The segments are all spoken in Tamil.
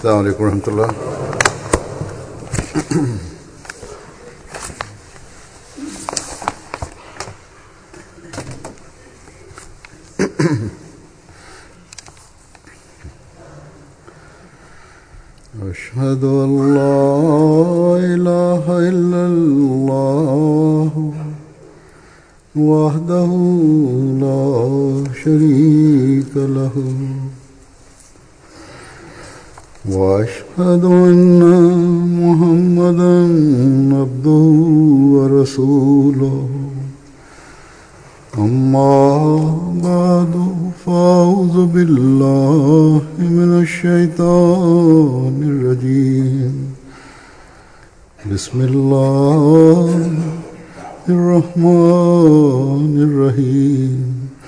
السلام عليكم ورحمة الله أشهد أن لا إله إلا الله وحده لا شريك له واشهد ان محمدا عبده ورسوله اما بعد فاعوذ بالله من الشيطان الرجيم بسم الله الرحمن الرحيم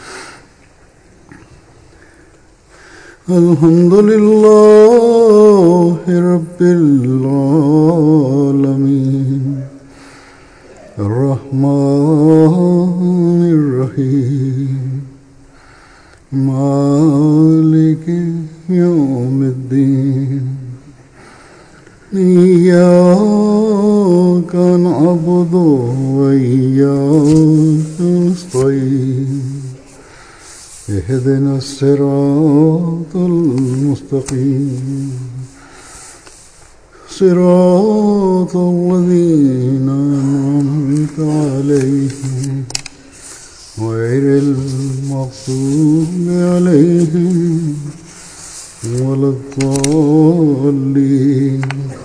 الحمد لله رب العالمين الرحمن الرحيم مالك يوم الدين إياك نعبد وإياك نستعين اهدنا الصراط المستقيم صراط الذين أنعمت عليهم غير المغضوب عليهم ولا الضالين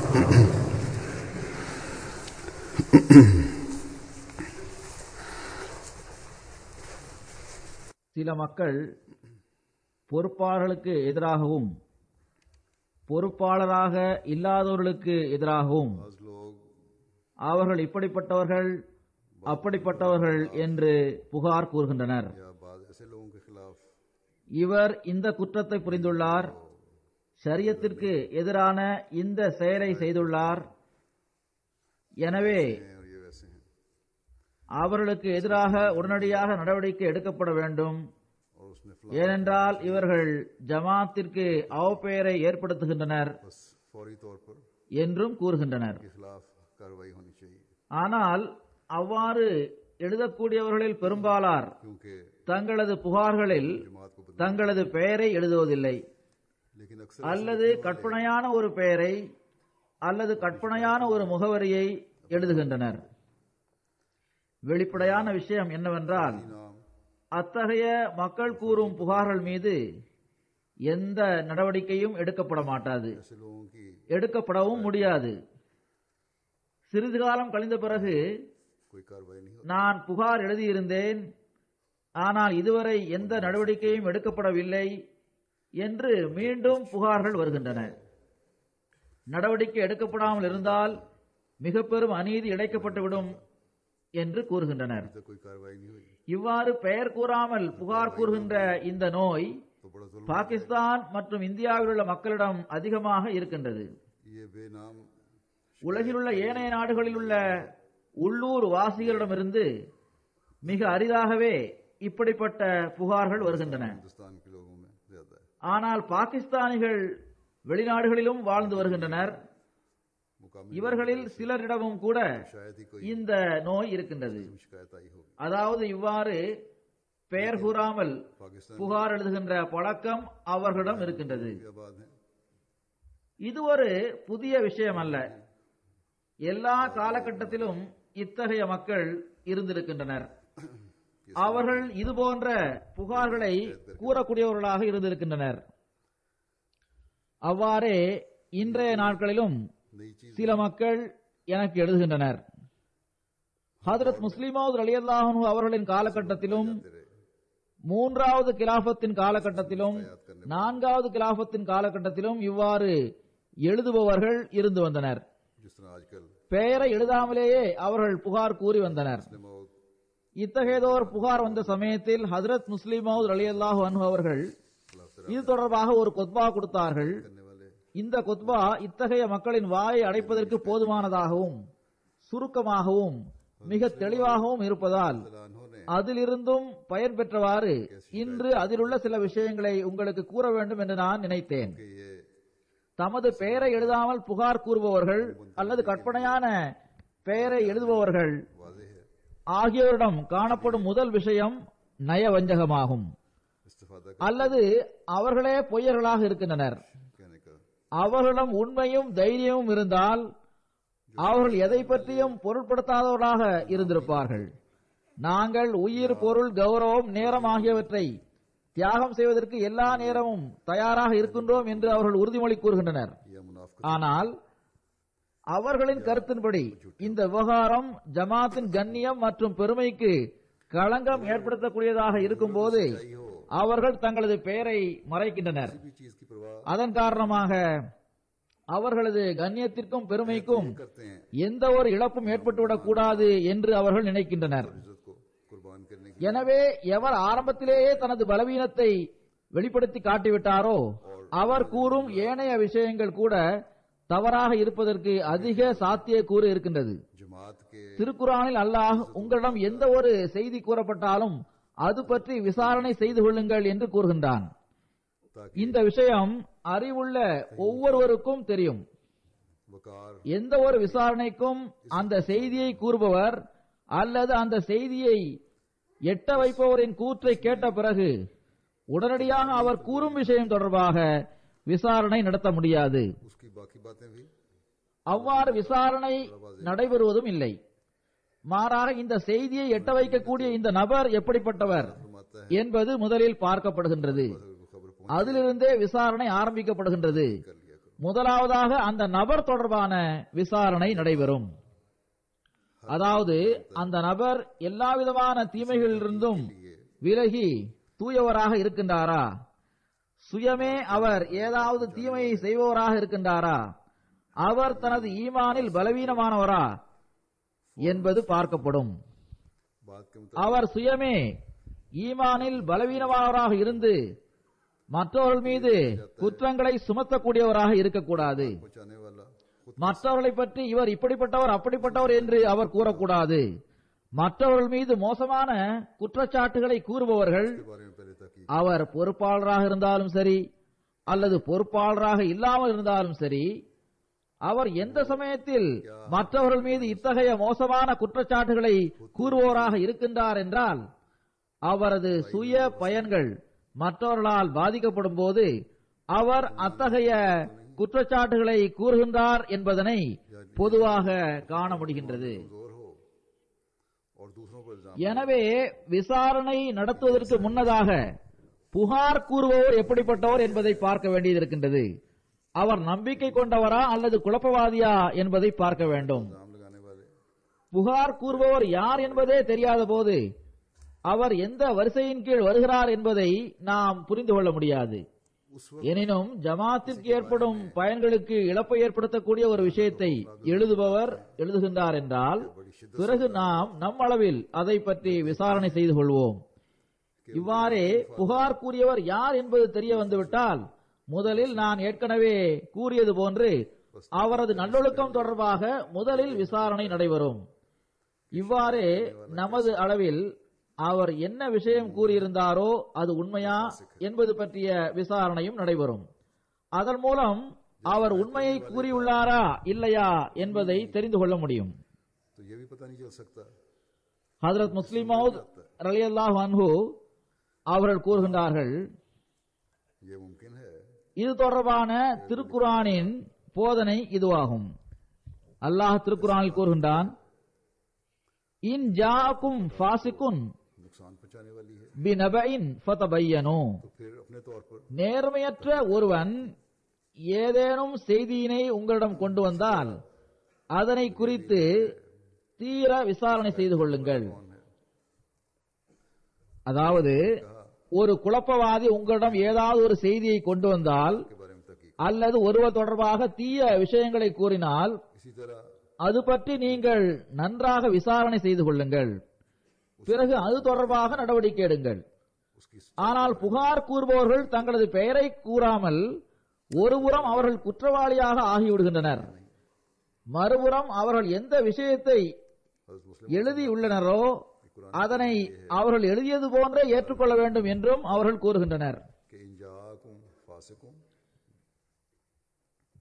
சில மக்கள் பொறுப்பாளர்களுக்கு எதிராகவும் பொறுப்பாளராக இல்லாதவர்களுக்கு எதிராகவும் அவர்கள் இப்படிப்பட்டவர்கள் அப்படிப்பட்டவர்கள் என்று புகார் கூறுகின்றனர் இவர் இந்த குற்றத்தை புரிந்துள்ளார் ஷரியத்திற்கு எதிரான இந்த செயலை செய்துள்ளார் எனவே அவர்களுக்கு எதிராக உடனடியாக நடவடிக்கை எடுக்கப்பட வேண்டும் ஏனென்றால் இவர்கள் ஜமாத்திற்கு அவப்பெயரை ஏற்படுத்துகின்றனர் फौरी तौर पर என்றும் கூறுகின்றனர் के खिलाफ कार्रवाई होनी चाहिए ஆனால் அவ்வாறு எழுதக்கூடியவர்களில் பெரும்பாலார் क्योंकि தங்களது புகார்களில் जमात को बदल தங்களது பெயரை எழுதுவதில்லை लेकिन अक्सर அல்லது கற்பனையான ஒரு பெயரை அல்லது கற்பனையான ஒரு முகவரியை எழுதுகின்றனர் வெளிப்படையான விஷயம் என்னவென்றால் नाम அத்தகைய மக்கள் கூறும் புகார்கள் மீது எந்த நடவடிக்கையும் எடுக்கப்பட மாட்டாது ऐसे लोगों की எடுக்கப்படவும் முடியாது சிறிது காலம் கழிந்த பிறகு कोई कार्रवाई नहीं நான் புகார் எழுதியிருந்தேன் ஆனால் இதுவரை எந்த நடவடிக்கையும் எடுக்கப்படவில்லை என்று மீண்டும் புகார்கள் வருகின்றன நடவடிக்கை எடுக்கப்படாமல் இருந்தால் மிக பெரும் அநீதி இழைக்கப்பட்டுவிடும் என்று கூறுகின்றனர் होती कोई कार्रवाई नहीं हुई இவ்வாறு பெயர் கூறாமல் புகார் கூறுகின்ற இந்த நோய் तो बड़ा जुल्म பாகிஸ்தான் மற்றும் இந்தியாவில் உள்ள மக்களிடம் அதிகமாக இருக்கின்றது ये बेनाम உலகில் உள்ள ஏனைய நாடுகளில் உள்ள உள்ளூர் வாசிகளிடமிருந்து மிக அரிதாகவே இப்படிப்பட்ட புகார்கள் வருகின்றன हिंदुस्तान के लोगों में ज्यादा है ஆனால் பாகிஸ்தானிகள் வெளிநாடுகளிலும் வாழ்ந்து வருகின்றனர் मुकामी இவர்களில் சிலரிடமும் கூட शायद ही कोई இந்த நோய் இருக்கின்றது शिकायत आई होगी அதாவது இவ்வாறு பெயர் கூறாமல் पाकिस्तान புகார் எழுதுகின்ற பழக்கம் அவர்களிடம் இருக்கின்றது की आबाद है இது ஒரு புதிய விஷயம் அல்ல எல்லா காலகட்டத்திலும் இத்தகைய மக்கள் இருந்திருக்கின்றனர் அவர்கள் இது போன்ற புகார்களை கூறக்கூடியவர்களாக இருந்திருக்கின்றனர் அவ்வாறே இன்றைய நாட்களிலும் नई चीज சில மக்கள் எனக்கு எழுதுகின்றனர் ஹதரத் முஸ்லிமோத் அலியல்லாஹு அவர்களின் காலகட்டத்திலும் மூன்றாவது கிலாபத்தின் காலகட்டத்திலும் நான்காவது கிலாபத்தின் காலகட்டத்திலும் இவ்வாறு எழுதுபவர்கள் இருந்து வந்தனர் जिस तरह आजकल பெயரை எழுதாமலேயே அவர்கள் புகார் கூறி வந்தனர் मौत இத்தகையதோர் புகார் வந்த சமயத்தில் ஹதரத் முஸ்லிமோத் அலியல்லாஹு அன்ஹு அவர்கள் இது தொடர்பாக ஒரு கொத்பா கொடுத்தார்கள் करने वाले இந்த கொத்பா இத்தகைய மக்களின் வாயை அடைப்பதற்கு போதுமானதாகவும் சுருக்கமாகவும் மிக தெளிவாகவும் இருப்பதால் ने அதிலிருந்தும் பயன் பெற்றவாறு இன்று அதிலுள்ள சில விஷயங்களை உங்களுக்கு கூற வேண்டும் என்று நான் நினைத்தேன் कि ये தமது பெயரை எழுதாமல் புகார் கூறுபவர்கள் அல்லது கற்பனையான பெயரை எழுதுபவர்கள் वाजे है ஆகியோரிடம் காணப்படும் முதல் விஷயம் நயவஞ்சகமாகும் इस्तेफादा அல்லது அவர்களே பொய்யர்களாக இருக்கின்றனர் कहने का அவர்களிடம் உண்மையும் தைரியமும் இருந்தால் அவர்கள் எதை பற்றியும் பொருட்படுத்தாதவர்களாக இருந்திருப்பார்கள் நாங்கள் உயிர் பொருள் கௌரவம் நேரம் ஆகியவற்றை தியாகம் செய்வதற்கு எல்லா நேரமும் தயாராக இருக்கின்றோம் என்று அவர்கள் உறுதிமொழி கூறுகின்றனர் यह मुनाफ ஆனால் அவர்களின் கருத்தின்படி இந்த விவகாரம் ஜமாத்தின் கண்ணியம் மற்றும் பெருமைக்கு களங்கம் ஏற்படுத்தக்கூடியதாக இருக்கும்போது அவர்கள் தங்களது பெயரை மறைக்கின்றனர் किसी भी चीज की परवाह அதன் காரணமாக அவர்களது கண்ணியத்திற்கும் பெருமைக்கும் करते हैं எந்த ஒரு இழப்பும் ஏற்பட்டுவிடக் கூடாது என்று அவர்கள் நினைக்கின்றனர் इज्जत को कुर्बान करने की எனவே எவர் ஆரம்பத்திலேயே தனது பலவீனத்தை வெளிப்படுத்தி காட்டிவிட்டாரோ அவர் கூறும் ஏனைய விஷயங்கள் கூட தவறாக இருப்பதற்கு அதிக சாத்தியக்கூறு இருக்கின்றது जमात के திருக்குறானில் அல்லாஹ் உங்களிடம் எந்த ஒரு செய்தி கூறப்பட்டாலும் அது பற்றி விசாரணை செய்து கொள்ளுங்கள் என்று கூறுகின்றான் ताकि இந்த விஷயம் அறிவுள்ள ஒவ்வொருவருக்கும் தெரியும் वकार எந்த ஒரு விசாரணைக்கும் அந்த செய்தியை கூறுபவர் அல்லது அந்த செய்தியை எட்ட வைப்பவரின் கூற்றை கேட்ட பிறகு உடனடியாக அவர் கூறும் விஷயம் தொடர்பாக விசாரணை நடத்த முடியாது उसकी बाकी बातें भी அவ்வாறு விசாரணை நடைபெறுவதும் இல்லை மாறாக இந்த செய்தியை எட்ட வைக்கக்கூடிய இந்த நபர் எப்படிப்பட்டவர் फरमाता है என்பது முதலில் பார்க்கப்படுகின்றது अगर कोई खबर पहुंच அதிலிருந்தே விசாரணை ஆரம்பிக்கப்படுகின்றது कर लिया करो முதலாவதாக அந்த நபர் தொடர்பான விசாரணை நடைபெறும் அதாவது அந்த நபர் எல்லா விதமான தீமைகளிலிருந்தும் விலகி தூயவராக இருக்கின்றாரா சுயமே அவர் ஏதாவது தீமையை செய்பவராக இருக்கின்றாரா அவர் தனது ஈமானில் பலவீனமானவரா என்பது பார்க்கப்படும் बात के मुताबिक அவர் சுயமே ஈமானில் பலவீனமானவராக இருந்து மற்றவர்கள் மீது குற்றங்களை சுமத்தக்கூடியவராக இருக்கக்கூடாது पहुंचाने वाला खुद மற்றவர்களை பற்றி இவர் இப்படிப்பட்டவர் அப்படிப்பட்டவர் என்று அவர் கூறக்கூடாது மற்றவர்கள் மீது மோசமான குற்றச்சாட்டுகளை கூறுபவர்கள் के बारे में पहले ताकि அவர் பொறுப்பாளராக இருந்தாலும் சரி அல்லது பொறுப்பாளராக இல்லாமல் இருந்தாலும் சரி அவர் எந்த சமயத்தில் மற்றவர்கள் மீது இத்தகைய மோசமான குற்றச்சாட்டுகளை கூறுவோராக இருக்கின்றார் என்றால் அவரது சுய பயன்கள் மற்றவர்களால் பாதிக்கப்படும் போது அவர் அத்தகைய குற்றச்சாட்டுகளை கூறுகின்றார் என்பதனை பொதுவாக காண முடிகின்றது कमजोर हो और दूसरों पर इल्जाम எனவே விசாரணை நடத்துவதற்கு முன்னதாக புகார் கூறுபவர் எப்படிப்பட்டவர் என்பதை பார்க்க வேண்டியது இருக்கின்றது அவர் நம்பிக்கை கொண்டவரா அல்லது குழப்பவாதியா என்பதை பார்க்க வேண்டும் इल्जाम लगाने वाले புகார் கூறுபவர் யார் என்பதே தெரியாத போது அவர் எந்த வரிசையின் கீழ் வருகிறார் என்பதை நாம் புரிந்து கொள்ள முடியாது उस वक्त எனினும் ஜமாத்திற்கு ஏற்படும் பயன்களுக்கு இழப்பை ஏற்படுத்தக்கூடிய ஒரு விஷயத்தை எழுதுபவர் எழுதுகின்றார் என்றால் பிறகு நாம் நம் அளவில் அதை பற்றி விசாரணை செய்து கொள்வோம் இவ்வாறே புகார் கூறியவர் யார் என்பது தெரிய வந்துவிட்டால் முதலில் நான் ஏற்கனவே கூறியது போன்று அவரது நல்லொழுக்கம் தொடர்பாக முதலில் விசாரணை நடைபெறும் இவ்வாறே நமது அளவில் அவர் என்ன விஷயம் கூறியிருந்தாரோ அது உண்மையா என்பது பற்றிய விசாரணையும் நடைபெறும் அதன் மூலம் அவர் உண்மையை கூறியுள்ளாரா இல்லையா என்பதை தெரிந்து கொள்ள முடியும் तो ये भी पता नहीं चल सकता ஹதரத் முஸ்லிம் மவுத் ரலியல்லாஹு அன்ஹு அவர்கள் கூறுகின்றார்கள் ये मुमकिन है இது தொடர்பான திருக்குரானின் போதனை இதுவாகும் அல்லாஹ் திருக்குரானில் கூறுகின்றான் இன் ஜாக்கும் ஃபாசிக்குன் नुकसान पहुंचाने वाली है பினபைன் ஃபதபையனு तो फिर अपने तौर पर நேர்மையற்ற ஒருவன் ஏதேனும் செய்தியினை உங்களிடம் கொண்டு வந்தால் அதனை குறித்து தீர விசாரணை செய்து கொள்ளுங்கள் कौन है அதாவது ஒரு குழப்பவாதி உங்களிடம் ஏதாவது ஒரு செய்தியை கொண்டு வந்தால் के बारे में तहकीक அல்லது ஒருவர் தொடர்பாக தீய விஷயங்களை கூறினால் इसी तरह அது பற்றி நீங்கள் நன்றாக விசாரணை செய்து கொள்ளுங்கள் பிறகு அது தொடர்பாக நடவடிக்கை எடுங்கள் उसकी ஆனால் புகார் கூறுபவர்கள் தங்களது பெயரை கூறாமல் ஒருபுறம் அவர்கள் குற்றவாளியாக ஆகிவிடுகின்றனர் மறுபுறம் அவர்கள் எந்த விஷயத்தை हजरत मुस्लिम எழுதியுள்ளனரோ அதனை அவர்கள் எழுதியது போன்றே ஏற்றுக்கொள்ள வேண்டும் என்றும் அவர்கள் கூறுகின்றனர் के इंजाकुम फासिकुम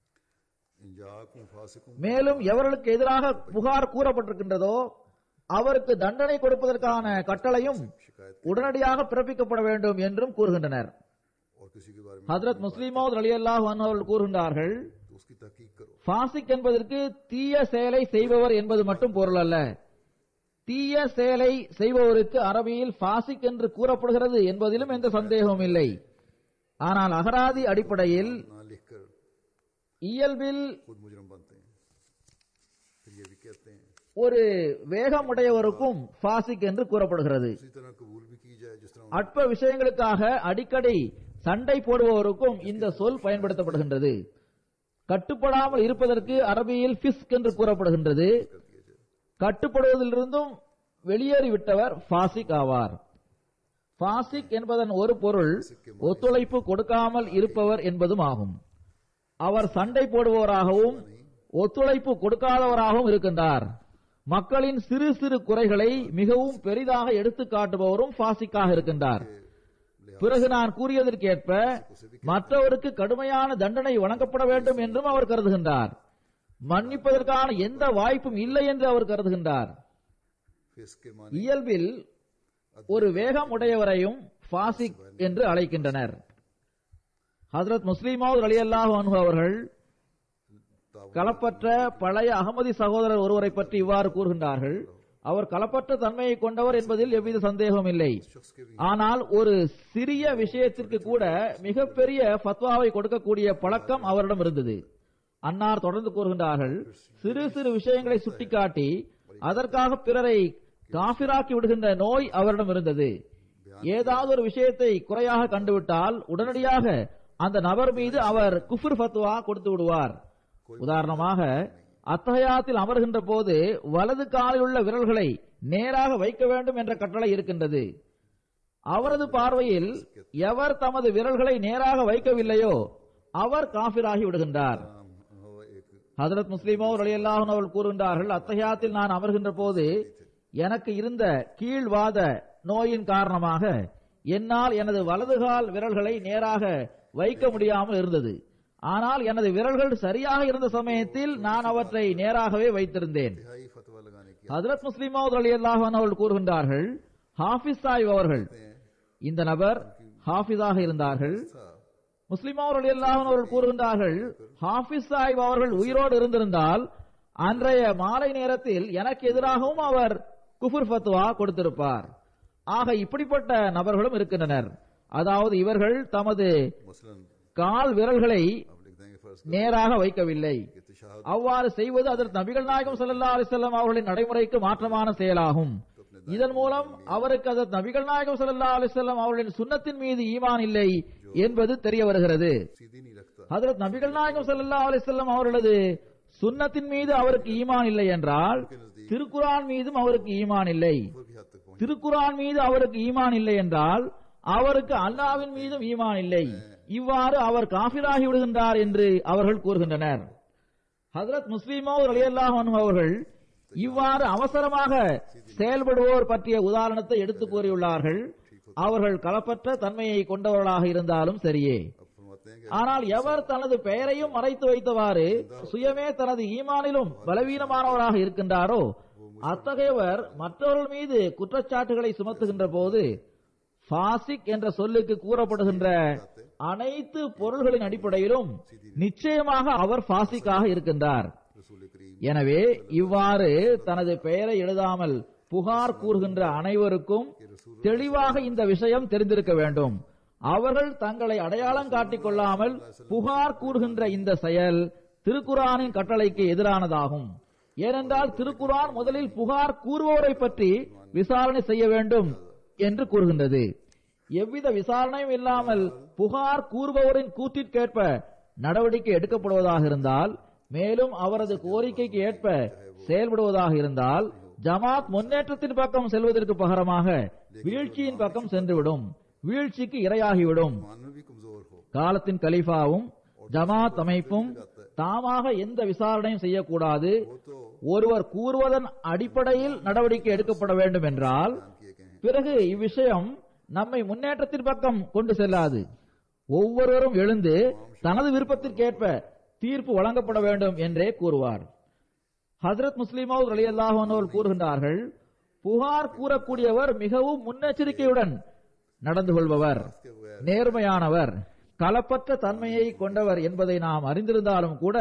जाकुम फासिकुम மேலும் எவர்களுக்கு எதிராக புகார் கூறப்பட்டிருக்கின்றதோ அவருக்கு தண்டனை கொடுப்பதற்கான கட்டளையும் शिकायत உடனடியாக பிறப்பிக்கப்பட வேண்டும் என்றும் கூறுகின்றனர் और किसी के बारे में ஹதரத் முஸ்லிமோத் அலி அல்லாஹ் அவர்கள் கூறுகின்றார்கள் तो उसकी तहकीक करो ஃபாசிக் என்பதற்கு தீய செயலை செய்பவர் என்பது மட்டும் பொருள் அல்ல தீய செயலை செய்பவருக்கு அரபியில் ஃபாசிக் என்று கூறப்படுகிறது என்பதிலும் எந்த சந்தேகமும் இல்லை ஆனால் அகராதி அடிப்படையில் ना लिख कर இயல்பில் खुद मुजरम बनते हैं फिर ये भी कहते हैं ஒரு வேகமுடையவருக்கும் ஃபாசிக் என்று கூறப்படுகிறது उसी तरह कबूल भी की जाए जिस तरह அற்ப விஷயங்களுக்காக அடிக்கடி சண்டை போடுபவருக்கும் இந்த சொல் பயன்படுத்தப்படுகின்றது கட்டுப்படாமல் இருப்பதற்கு அரபியில் ஃபிஸ்க் என்று கூறப்படுகின்றது कर दिया जाए கட்டுப்படுவதிலிருந்தும் வெளியேறிவிட்டவர் ஃபாசிக் ஆவார் ஃபாசிக் என்பதன் ஒரு பொருள் ஒத்துழைப்பு கொடுக்காமல் இருப்பவர் என்பதும் ஆகும் அவர் சண்டை போடுபவராகவும் ஒத்துழைப்பு கொடுக்காதவராகவும் இருக்கின்றார் மக்களின் சிறு சிறு குறைகளை மிகவும் பெரிதாக எடுத்து காட்டுபவரும் ஃபாசிக்காக இருக்கின்றார் பிறகு நான் கூறியதற்கேற்ப மற்றவருக்கு கடுமையான தண்டனை வழங்கப்பட வேண்டும் என்றும் அவர் கருதுகின்றார் மன்னிப்பதற்கான எந்த வாய்ப்பும் இல்லை என்று அவர் கருதுகின்றார் फिस के माने இயல்பில் ஒரு வேகம் உடையவரையும் ஃபாசிக் என்று அழைக்கின்றனர் ஹஜரத் முஸ்லிமாவது அலி அல்லாஹ் அவர்கள் களப்பற்ற பழைய அகமதி சகோதரர் ஒருவரை பற்றி இவ்வாறு கூறுகின்றார்கள் அவர் களப்பற்ற தன்மையை கொண்டவர் என்பதில் எவ்வித சந்தேகமும் இல்லை शख्स के भी ஆனால் ஒரு சிறிய விஷயத்திற்கு கூட மிகப்பெரிய ஃபத்வாவை கொடுக்கக்கூடிய பழக்கம் அவரிடம் இருந்தது அன்னார் தொடர்ந்து கூறுகின்றார்கள் சிறு சிறு விஷயங்களை சுட்டிக்காட்டி அதற்காக பிறரை காபிராக்கி விடுகின்ற நோய் அவரிடம் இருந்தது ஏதாவது ஒரு விஷயத்தை குறையாக கண்டுவிட்டால் உடனடியாக அந்த நபர் மீது அவர் குஃபர் ஃபத்வா கொடுத்து விடுவார் உதாரணமாக அத்தகையாத்தில் அமர்கின்ற போது வலது காலில் உள்ள விரல்களை நேராக வைக்க வேண்டும் என்ற கட்டளை இருக்கின்றது அவரது பார்வையில் எவர் தமது விரல்களை நேராக வைக்கவில்லையோ அவர் காபிராகி விடுகின்றார் नाम हो एक ஹதரத் முஸ்லிமோ ரலியல்லாஹு அவர்கள் கூறுகின்றார்கள் அத்தகையாத்தில் நான் அமர்கின்ற போது எனக்கு இருந்த கீழ்வாத நோயின் காரணமாக என்னால் எனது வலதுகால் விரல்களை நேராக வைக்க முடியாமல் இருந்தது ஆனால் எனது விரல்கள் சரியாக இருந்த சமயத்தில் நான் அவற்றை நேராகவே வைத்திருந்தேன் तिहाई फतवा लगाने की ஹதரத் முஸ்லிமோ ரலியல்லாஹு அவர்கள் கூறுகின்றார்கள் ஹாஃபிஸ் சாஹிப் அவர்கள் இந்த நபர் ஹாஃபிஸாக இருந்தார்கள் था முஸ்லிமோ ரலியல்லாஹு அவர்கள் கூறுகின்றார்கள் ஹாஃபிஸ் சாஹிப் அவர்கள் உயிரோடு இருந்திருந்தால் அன்றைய மாலை நேரத்தில் எனக்கு எதிராகவும் அவர் குஃபுர் ஃபத்வா கொடுத்திருப்பார் ஆக இப்படிப்பட்ட நபர்களும் இருக்கின்றனர் அதாவது இவர்கள் தமது मसलन கால் விரல்களை आप लिख देंगे फर्ज நேராக வைக்கவில்லை कि तशहद அவ்வாறு செய்வது அதற்கு நபிகள் நாயகம் ஸல்லல்லாஹு அலைஹி வஸல்லம் அவர்களின் நடைமுறைக்கு மாற்றமான செயலாகும் இதன் மூலம் அவருக்கு அதற்கு நபிகள் நாயகம் ஸல்லல்லாஹு அலைஹி வஸல்லம் அவர்களின் சுன்னத்தின் மீது ஈமான் இல்லை என்பது தெரிய வருகிறது सीधी नहीं रखता ஹதரத் நபிகள் நாயகம் ஸல்லல்லாஹு அலைஹி வஸல்லம் அவர்களது சுன்னத்தின் மீது அவருக்கு ஈமான் இல்லை என்றால் திருக்குரான் மீதும் அவருக்கு ஈமான் இல்லை वो भी हद तक पहुंच திருக்குரான் மீது அவருக்கு ஈமான் இல்லை என்றால் அவருக்கு அல்லாவின் மீதும் ஈமான் இல்லை இவ்வாறு அவர் காஃபிராகி விடுகின்றார் என்று அவர்கள் கூறுகின்றனர் ஹதரத் முஸ்லிமோ ரலியல்லாஹு அன்ஹு அவர்கள் இவ்வாறு அவசரமாக செயல்படுவோர் பற்றிய உதாரணத்தை எடுத்து கூறியுள்ளார்கள் அவர்கள் களப்பற்ற தன்மையை கொண்டவர்களாக இருந்தாலும் சரியே अब फरमाते हैं कि ஆனால் எவர் தனது பெயரையும் மறைத்து வைத்தவாறு சுயமே தனது ஈமானிலும் பலவீனமானவராக இருக்கின்றாரோ அத்தகையவர் மற்றவர்கள் மீது குற்றச்சாட்டுகளை சுமத்துகின்ற போது ஃபாசிக் என்ற சொல்லுக்கு கூறப்படுகின்ற அனைத்து பொருள்களின் அடிப்படையிலும் நிச்சயமாக அவர் ஃபாசிக்காக இருக்கின்றார் रसूल करीम எனவே இவ்வாறு தனது பெயரை எழுதாமல் புகார் கூறுகின்ற அனைவருக்கும் தெளிவாக இந்த விஷயம் தெரிந்திருக்க வேண்டும் அவர்கள் தங்களை அடையாளம் காட்டிக் கொள்ளாமல் புகார் கூறுகின்ற இந்த செயல் திருக்குரானின் கட்டளைக்கு எதிரானதாகும் ஏனென்றால் திருக்குரான் முதலில் புகார் கூறுவோரை பற்றி விசாரணை செய்ய வேண்டும் என்று கூறுகின்றது எவ்வித விசாரணையும் இல்லாமல் புகார் கூறுபவரின் கூற்றிற்கேற்ப நடவடிக்கை எடுக்கப்படுவதாக இருந்தால் மேலும் அவரது கோரிக்கைக்கு ஏற்ப செயல்படுவதாக இருந்தால் ஜமாத் முன்னேற்றத்தின் பக்கம் செல்வதற்கு பகரமாக வீழ்ச்சியின் பக்கம் சென்றுவிடும் வீழ்ச்சிக்கு இரையாகிவிடும் मान में भी कमजोर हो காலத்தின் கலீஃபாவும் ஜமாத் அமைப்பும் தாமாக எந்த விசாரணையும் செய்யக்கூடாது वो तो ஒருவர் கூறுவதன் அடிப்படையில் நடவடிக்கை எடுக்கப்பட வேண்டும் என்றால் किए गए हैं பிறகு இவ்விஷயம் நம்மை முன்னேற்றத்தின் பக்கம் கொண்டு செல்லாது ஒவ்வொருவரும் எழுந்து தனது விருப்பத்திற்கேற்ப தீர்ப்பு வழங்கப்பட வேண்டும் என்றே கூறுவார் ஹஜரத் முஸ்லிமௌத் அலி அல்லாஹர்கள் கூறுகின்றார்கள் புகார் கூறக்கூடியவர் மிகவும் முன்னெச்சரிக்கையுடன் நடந்து கொள்பவர் நேர்மையானவர் களப்பற்ற தன்மையை கொண்டவர் என்பதை நாம் அறிந்திருந்தாலும் கூட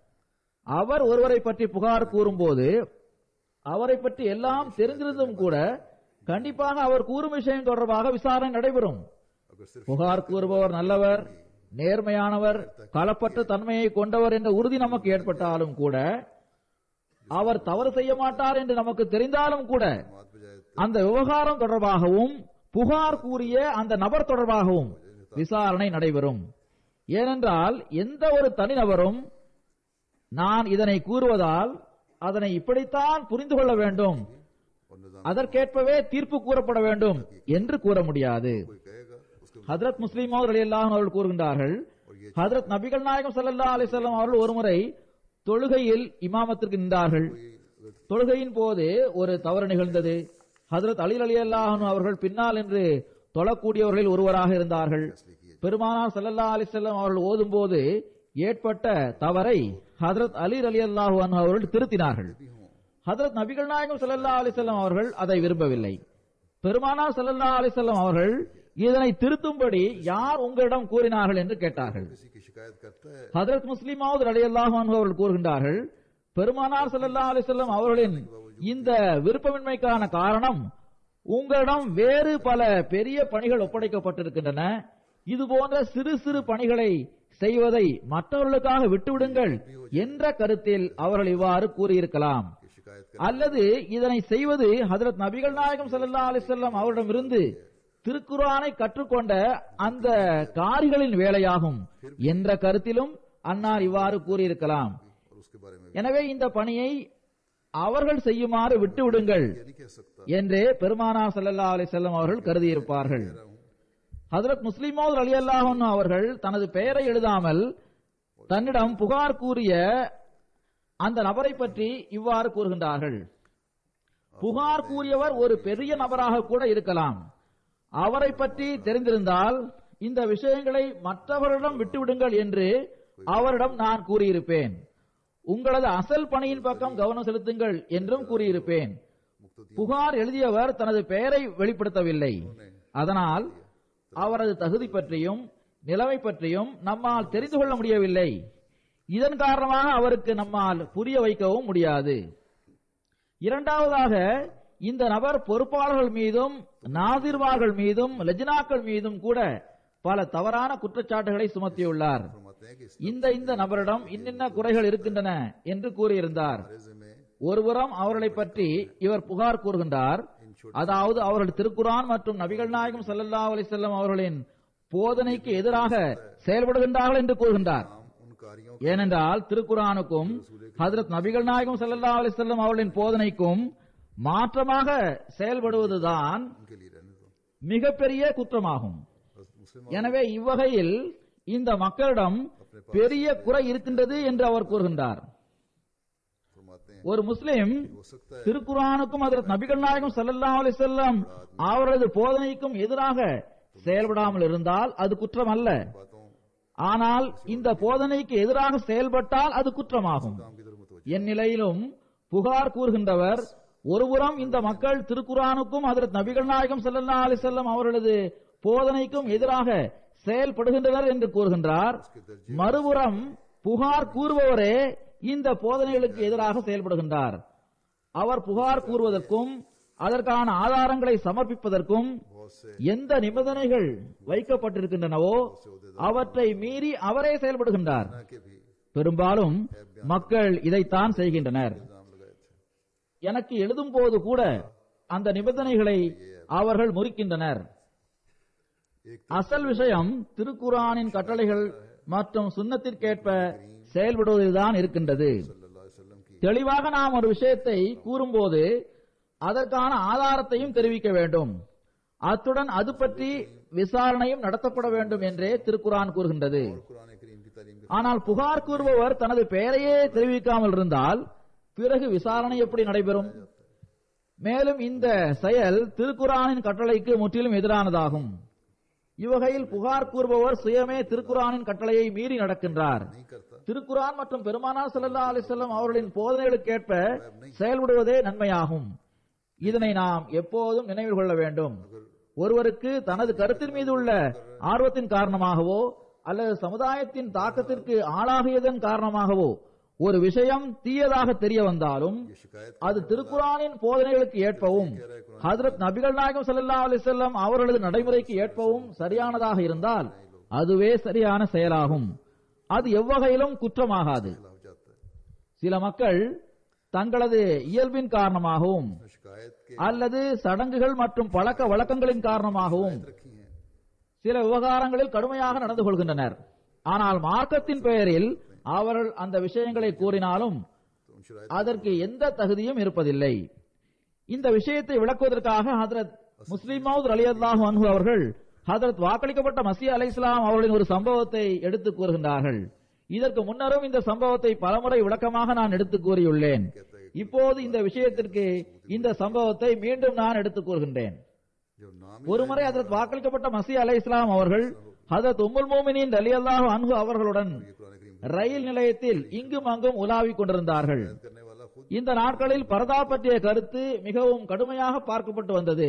அவர் ஒருவரை பற்றி புகார் கூறும்போது அவரை பற்றி எல்லாம் தெரிந்திருந்தும் கூட கண்டிப்பாக அவர் கூறும் விஷயம் தொடர்பாக விசாரணை நடைபெறும் अगर सिर्फ புகார் கூறுபவர் நல்லவர் நேர்மையானவர் களப்பற்ற தன்மையை கொண்டவர் என்ற உறுதி நமக்கு ஏற்பட்டாலும் கூட அவர் தவறு செய்ய மாட்டார் என்று நமக்கு தெரிந்தாலும் கூட मात बजाय அந்த விவகாரம் தொடர்பாகவும் புகார் கூறிய அந்த நபர் தொடர்பாகவும் விசாரணை நடைபெறும் ஏனென்றால் எந்த ஒரு தனிநபரும் நான் இதனை கூறுவதால் அதனை இப்படித்தான் புரிந்து கொள்ள வேண்டும் और निजाम அதற்கேற்பவே தீர்ப்பு கூறப்பட வேண்டும் என்று கூற முடியாது कोई कहेगा उसके ஹதரத் முஸ்லீம் அலியல்லாஹ் அவர்கள் கூறுகின்றார்கள் ஹதரத் நபிகள் நாயகம் ஸல்லல்லாஹு அலைஹி வஸல்லம் அவர்கள் ஒருமுறை தொழுகையில் இமாமத்திற்கு நின்றார்கள் தொழுகையின் போது ஒரு தவறு நிகழ்ந்தது ஹதரத் அலி அலி அல்லாஹ் அவர்கள் பின்னால் என்று தொழக்கூடியவர்களில் ஒருவராக இருந்தார்கள் பெருமானார் ஸல்லல்லாஹு அலைஹி வஸல்லம் அவர்கள் ஓதும்போது ஏற்பட்ட தவறை ஹதரத் அலி அலி அல்லாஹு அவர்கள் திருத்தினார்கள் ஹதரத் நபிகள் நாயகம் ஸல்லல்லாஹு அலைஹி வஸல்லம் அவர்கள் அதை விரும்பவில்லை பெருமானார் ஸல்லல்லாஹு அலைஹி வஸல்லம் அவர்கள் இதனை திருத்தும்படி யார் உங்களிடம் கூறினார்கள் என்று கேட்டார்கள் किसी की शिकायत करता है ஹதரத் முஸ்லிமாவது ரலியல்லாஹு அன்ஹு அவர்கள் கூறுகின்றார்கள் பெருமானார் ஸல்லல்லாஹு அலைஹி வஸல்லம் அவர்களின் இந்த விருப்பமின்மைக்கான காரணம் உங்களிடம் வேறு பல பெரிய பணிகள் ஒப்படைக்கப்பட்டிருக்கின்றன இது போன்ற சிறு சிறு பணிகளை செய்வதை மற்றவர்களுக்காக விட்டுவிடுங்கள் என்ற கருத்தில் அவர்கள் இவ்வாறு கூறியிருக்கலாம் कि शिकायत कर அல்லது இதனை செய்வது ஹதரத் நபிகள் நாயகம் ஸல்லல்லாஹு அலைஹி வஸல்லம் அவரிடமிருந்து திருக்குர்ஆனை கற்றுக்கொண்ட அந்த காரிகளின் வேலையாகும் என்ற கருத்திலும் அன்னார் இவ்வாறு கூறியிருக்கலாம் और उसके बारे में எனவே இந்த பணியை அவர்கள் செய்யுமாறு விட்டுவிடுங்கள் ये नहीं कह सकता என்றே பெருமானார் ஸல்லல்லாஹு அலைஹி வஸல்லம் அவர்கள் கருதியிருப்பார்கள் ஹதரத் முஸ்லிமோத் அலி அல்லாஹன் அவர்கள் தனது பெயரை எழுதாமல் தன்னிடம் புகார் கூறிய அந்த நபரை பற்றி இவ்வாறு கூறுகின்றார்கள் புகார் கூறியவர் ஒரு பெரிய நபராக கூட இருக்கலாம் அவரை பற்றி தெரிந்திருந்தால் இந்த விஷயங்களை மற்றவரிடம் விட்டுவிடுங்கள் என்று அவரிடம் நான் கூறியிருப்பேன் உங்களது அசல் பணியின் பக்கம் கவனம் செலுத்துங்கள் என்றும் கூறியிருப்பேன் புகார் எழுதியவர் தனது பெயரை வெளிப்படுத்தவில்லை அதனால் அவரது தகுதி பற்றியும் நிலைமை பற்றியும் நம்மால் தெரிந்து கொள்ள முடியவில்லை இதன் காரணமாக அவருக்கு நம்மால் புரிய வைக்கவும் முடியாது இரண்டாவதாக இந்த நபர் பொறுப்பாளர்கள் மீதும் நாதிர்வார்கள் மீதும் லஜ்னாக்கள் மீதும் கூட பல தவறான குற்றச்சாட்டுகளை சுமத்தியுள்ளார் फरमाते हैं कि इस இந்த இந்த நபரிடம் இன்னின்ன குறைகள் இருக்கின்றன என்று கூறியிருந்தார் रेजे में ஒருபுறம் அவர்களை பற்றி இவர் புகார் கூறுகின்றார் அதாவது அவர்கள் திருக்குரான் மற்றும் நபிகள் நாயகம் ஸல்லல்லாஹு அலைஹி வஸல்லம் அவர்களின் போதனைக்கு எதிராக செயல்படுகின்றார்கள் என்று கூறுகின்றார் हम उन कार्यों ஏனென்றால் திருக்குரானுக்கும் ஹஜரத் நபிகள் நாயகம் ஸல்லல்லாஹு அலைஹி வஸல்லம் அவர்களின் போதனைக்கும் மாற்றமாக செயல்படுவதுதான் उनके लिए रहने दो மிகப்பெரிய குற்றமாகும் बस मुस्लिम எனவே இவ்வகையில் இந்த மக்களிடம் பெரிய குறை இருக்கின்றது என்று அவர் கூறுகின்றார் फरमाते हैं ஒரு முஸ்லிம் हो सकता है திருக்குரானுக்கும் அதற்கு நபிகள் நாயகம் ஸல்லல்லாஹு அலைஹி வஸல்லம் அவரது போதனைக்கும் எதிராக செயல்படாமல் இருந்தால் அது குற்றம் அல்ல बातों ஆனால் இந்த போதனைக்கு எதிராக செயல்பட்டால் அது குற்றமாகும் काम की तरफ मुतवज्जो என் நிலையிலும் புகார் கூறுகின்றவர் ஒருபுறம் இந்த மக்கள் திருக்குரானுக்கும் அதற்கு நபிகள் நாயகம் ஸல்லல்லாஹு அலைஹி வஸல்லம் அவர்களது போதனைக்கும் எதிராக செயல்படுகின்றனர் என்று கூறுகின்றார் மறுபுறம் புகார் கூறுபவரே இந்த போதனைகளுக்கு எதிராக செயல்படுகின்றார் அவர் புகார் கூறுவதற்கும் அதற்கான ஆதாரங்களை சமர்ப்பிப்பதற்கும் बहुत से எந்த நிபந்தனைகள் வைக்கப்பட்டிருக்கின்றனவோ அவற்றை மீறி அவரே செயல்படுகின்றார் ना के भी பெரும்பாலும் மக்கள் இதைத்தான் செய்கின்றனர் इल्जाम लगाए थे எனக்கு எழுதும் போது கூட அந்த நிபந்தனைகளை அவர்கள் முறிக்கின்றனர் एक அசல் விஷயம் திருக்குரானின் கட்டளைகள் மற்றும் சுன்னத்திற்கேற்ப செயல்படுவதில்தான் இருக்கின்றது सल्लल्लाहु अलैहि वसल्लम की தெளிவாக நாம் ஒரு விஷயத்தை கூறும்போது அதற்கான ஆதாரத்தையும் தெரிவிக்க வேண்டும் அத்துடன் அது பற்றி விசாரணையும் நடத்தப்பட வேண்டும் என்றே திருக்குரான் கூறுகின்றது कुरान करीम की तालीम के ஆனால் புகார் கூறுபவர் தனது பெயரையே தெரிவிக்காமல் இருந்தால் பிறகு விசாரணை எப்படி நடைபெறும் மேலும் இந்த செயல் திருக்குரானின் கட்டளைக்கு முற்றிலும் எதிரானதாகும் இவ்வகையில் புகார் கூறுபவர் சுயமே திருக்குரானின் கட்டளையை மீறி நடக்கின்றார் नहीं करता திருக்குரான் மற்றும் பெருமானார் ஸல்லல்லாஹு அலைஹி வஸல்லம் அவர்களின் போதனைகளுக்கேற்ப செயல்படுவதே நன்மையாகும் இதனை நாம் எப்போதும் நினைவில் கொள்ள வேண்டும் ஒருவருக்கு தனது கருத்தின் மீது உள்ள ஆர்வத்தின் காரணமாகவோ அல்லது சமுதாயத்தின் தாக்கத்திற்கு ஆளாகியதன் காரணமாகவோ ஒரு விஷயம் தீயதாக தெரிய வந்தாலும் ये शिकायत அது திருக்குரானின் போதனைகளுக்கு ஏற்பவும் ஹஜரத் நபிகள் நாயகம் ஸல்லல்லாஹு அலைஹி வஸல்லம் அவர்களது நடைமுறைக்கு ஏற்பவும் சரியானதாக இருந்தால் அதுவே சரியான செயலாகும் அது எவ்வகையிலும் குற்றமாகாது खिलाफ जाता है சில மக்கள் தங்களது இயல்பின் காரணமாகவும் शिकायत के அல்லது சடங்குகள் மற்றும் பழக்க வழக்கங்களின் காரணமாகவும் रखी हैं சில விவகாரங்களில் கடுமையாக நடந்து கொள்கின்றனர் ஆனால் மார்க்கத்தின் பெயரில் அவர்கள் அந்த விஷயங்களை கூறினாலும் तो उन शराइत அதற்கு எந்த தகுதியும் இருப்பதில்லை இந்த விஷயத்தை விளக்குவதற்காக ஹதரத் முஸ்லிம் மவுத் அலி அல்லாஹு அன்ஹு அவர்கள் ஹதரத் வாக்களிக்கப்பட்ட மசி அலை இஸ்லாம் அவர்களின் ஒரு சம்பவத்தை எடுத்து கூறுகின்றார்கள் இதற்கு முன்னரும் இந்த சம்பவத்தை பலமுறை விளக்கமாக நான் எடுத்து கூறியுள்ளேன் இப்போது இந்த விஷயத்திற்கு இந்த சம்பவத்தை மீண்டும் நான் எடுத்து கூறுகின்றேன் जो नाम ஒருமுறை ஹதரத் வாக்களிக்கப்பட்ட மசி அலை இஸ்லாம் அவர்கள் ஹதரத் உம்முல் மோமினின் அலி அல்லாஹு அன்ஹு அவர்களுடன் ये कुरान करीम ரயில் நிலையத்தில் இங்கும் அங்கும் உலாவிக் கொண்டிருந்தார்கள் करने वाला खुद இந்த நாட்களில் பரதா பற்றிய கருத்து மிகவும் கடுமையாக பார்க்கப்பட்டு வந்தது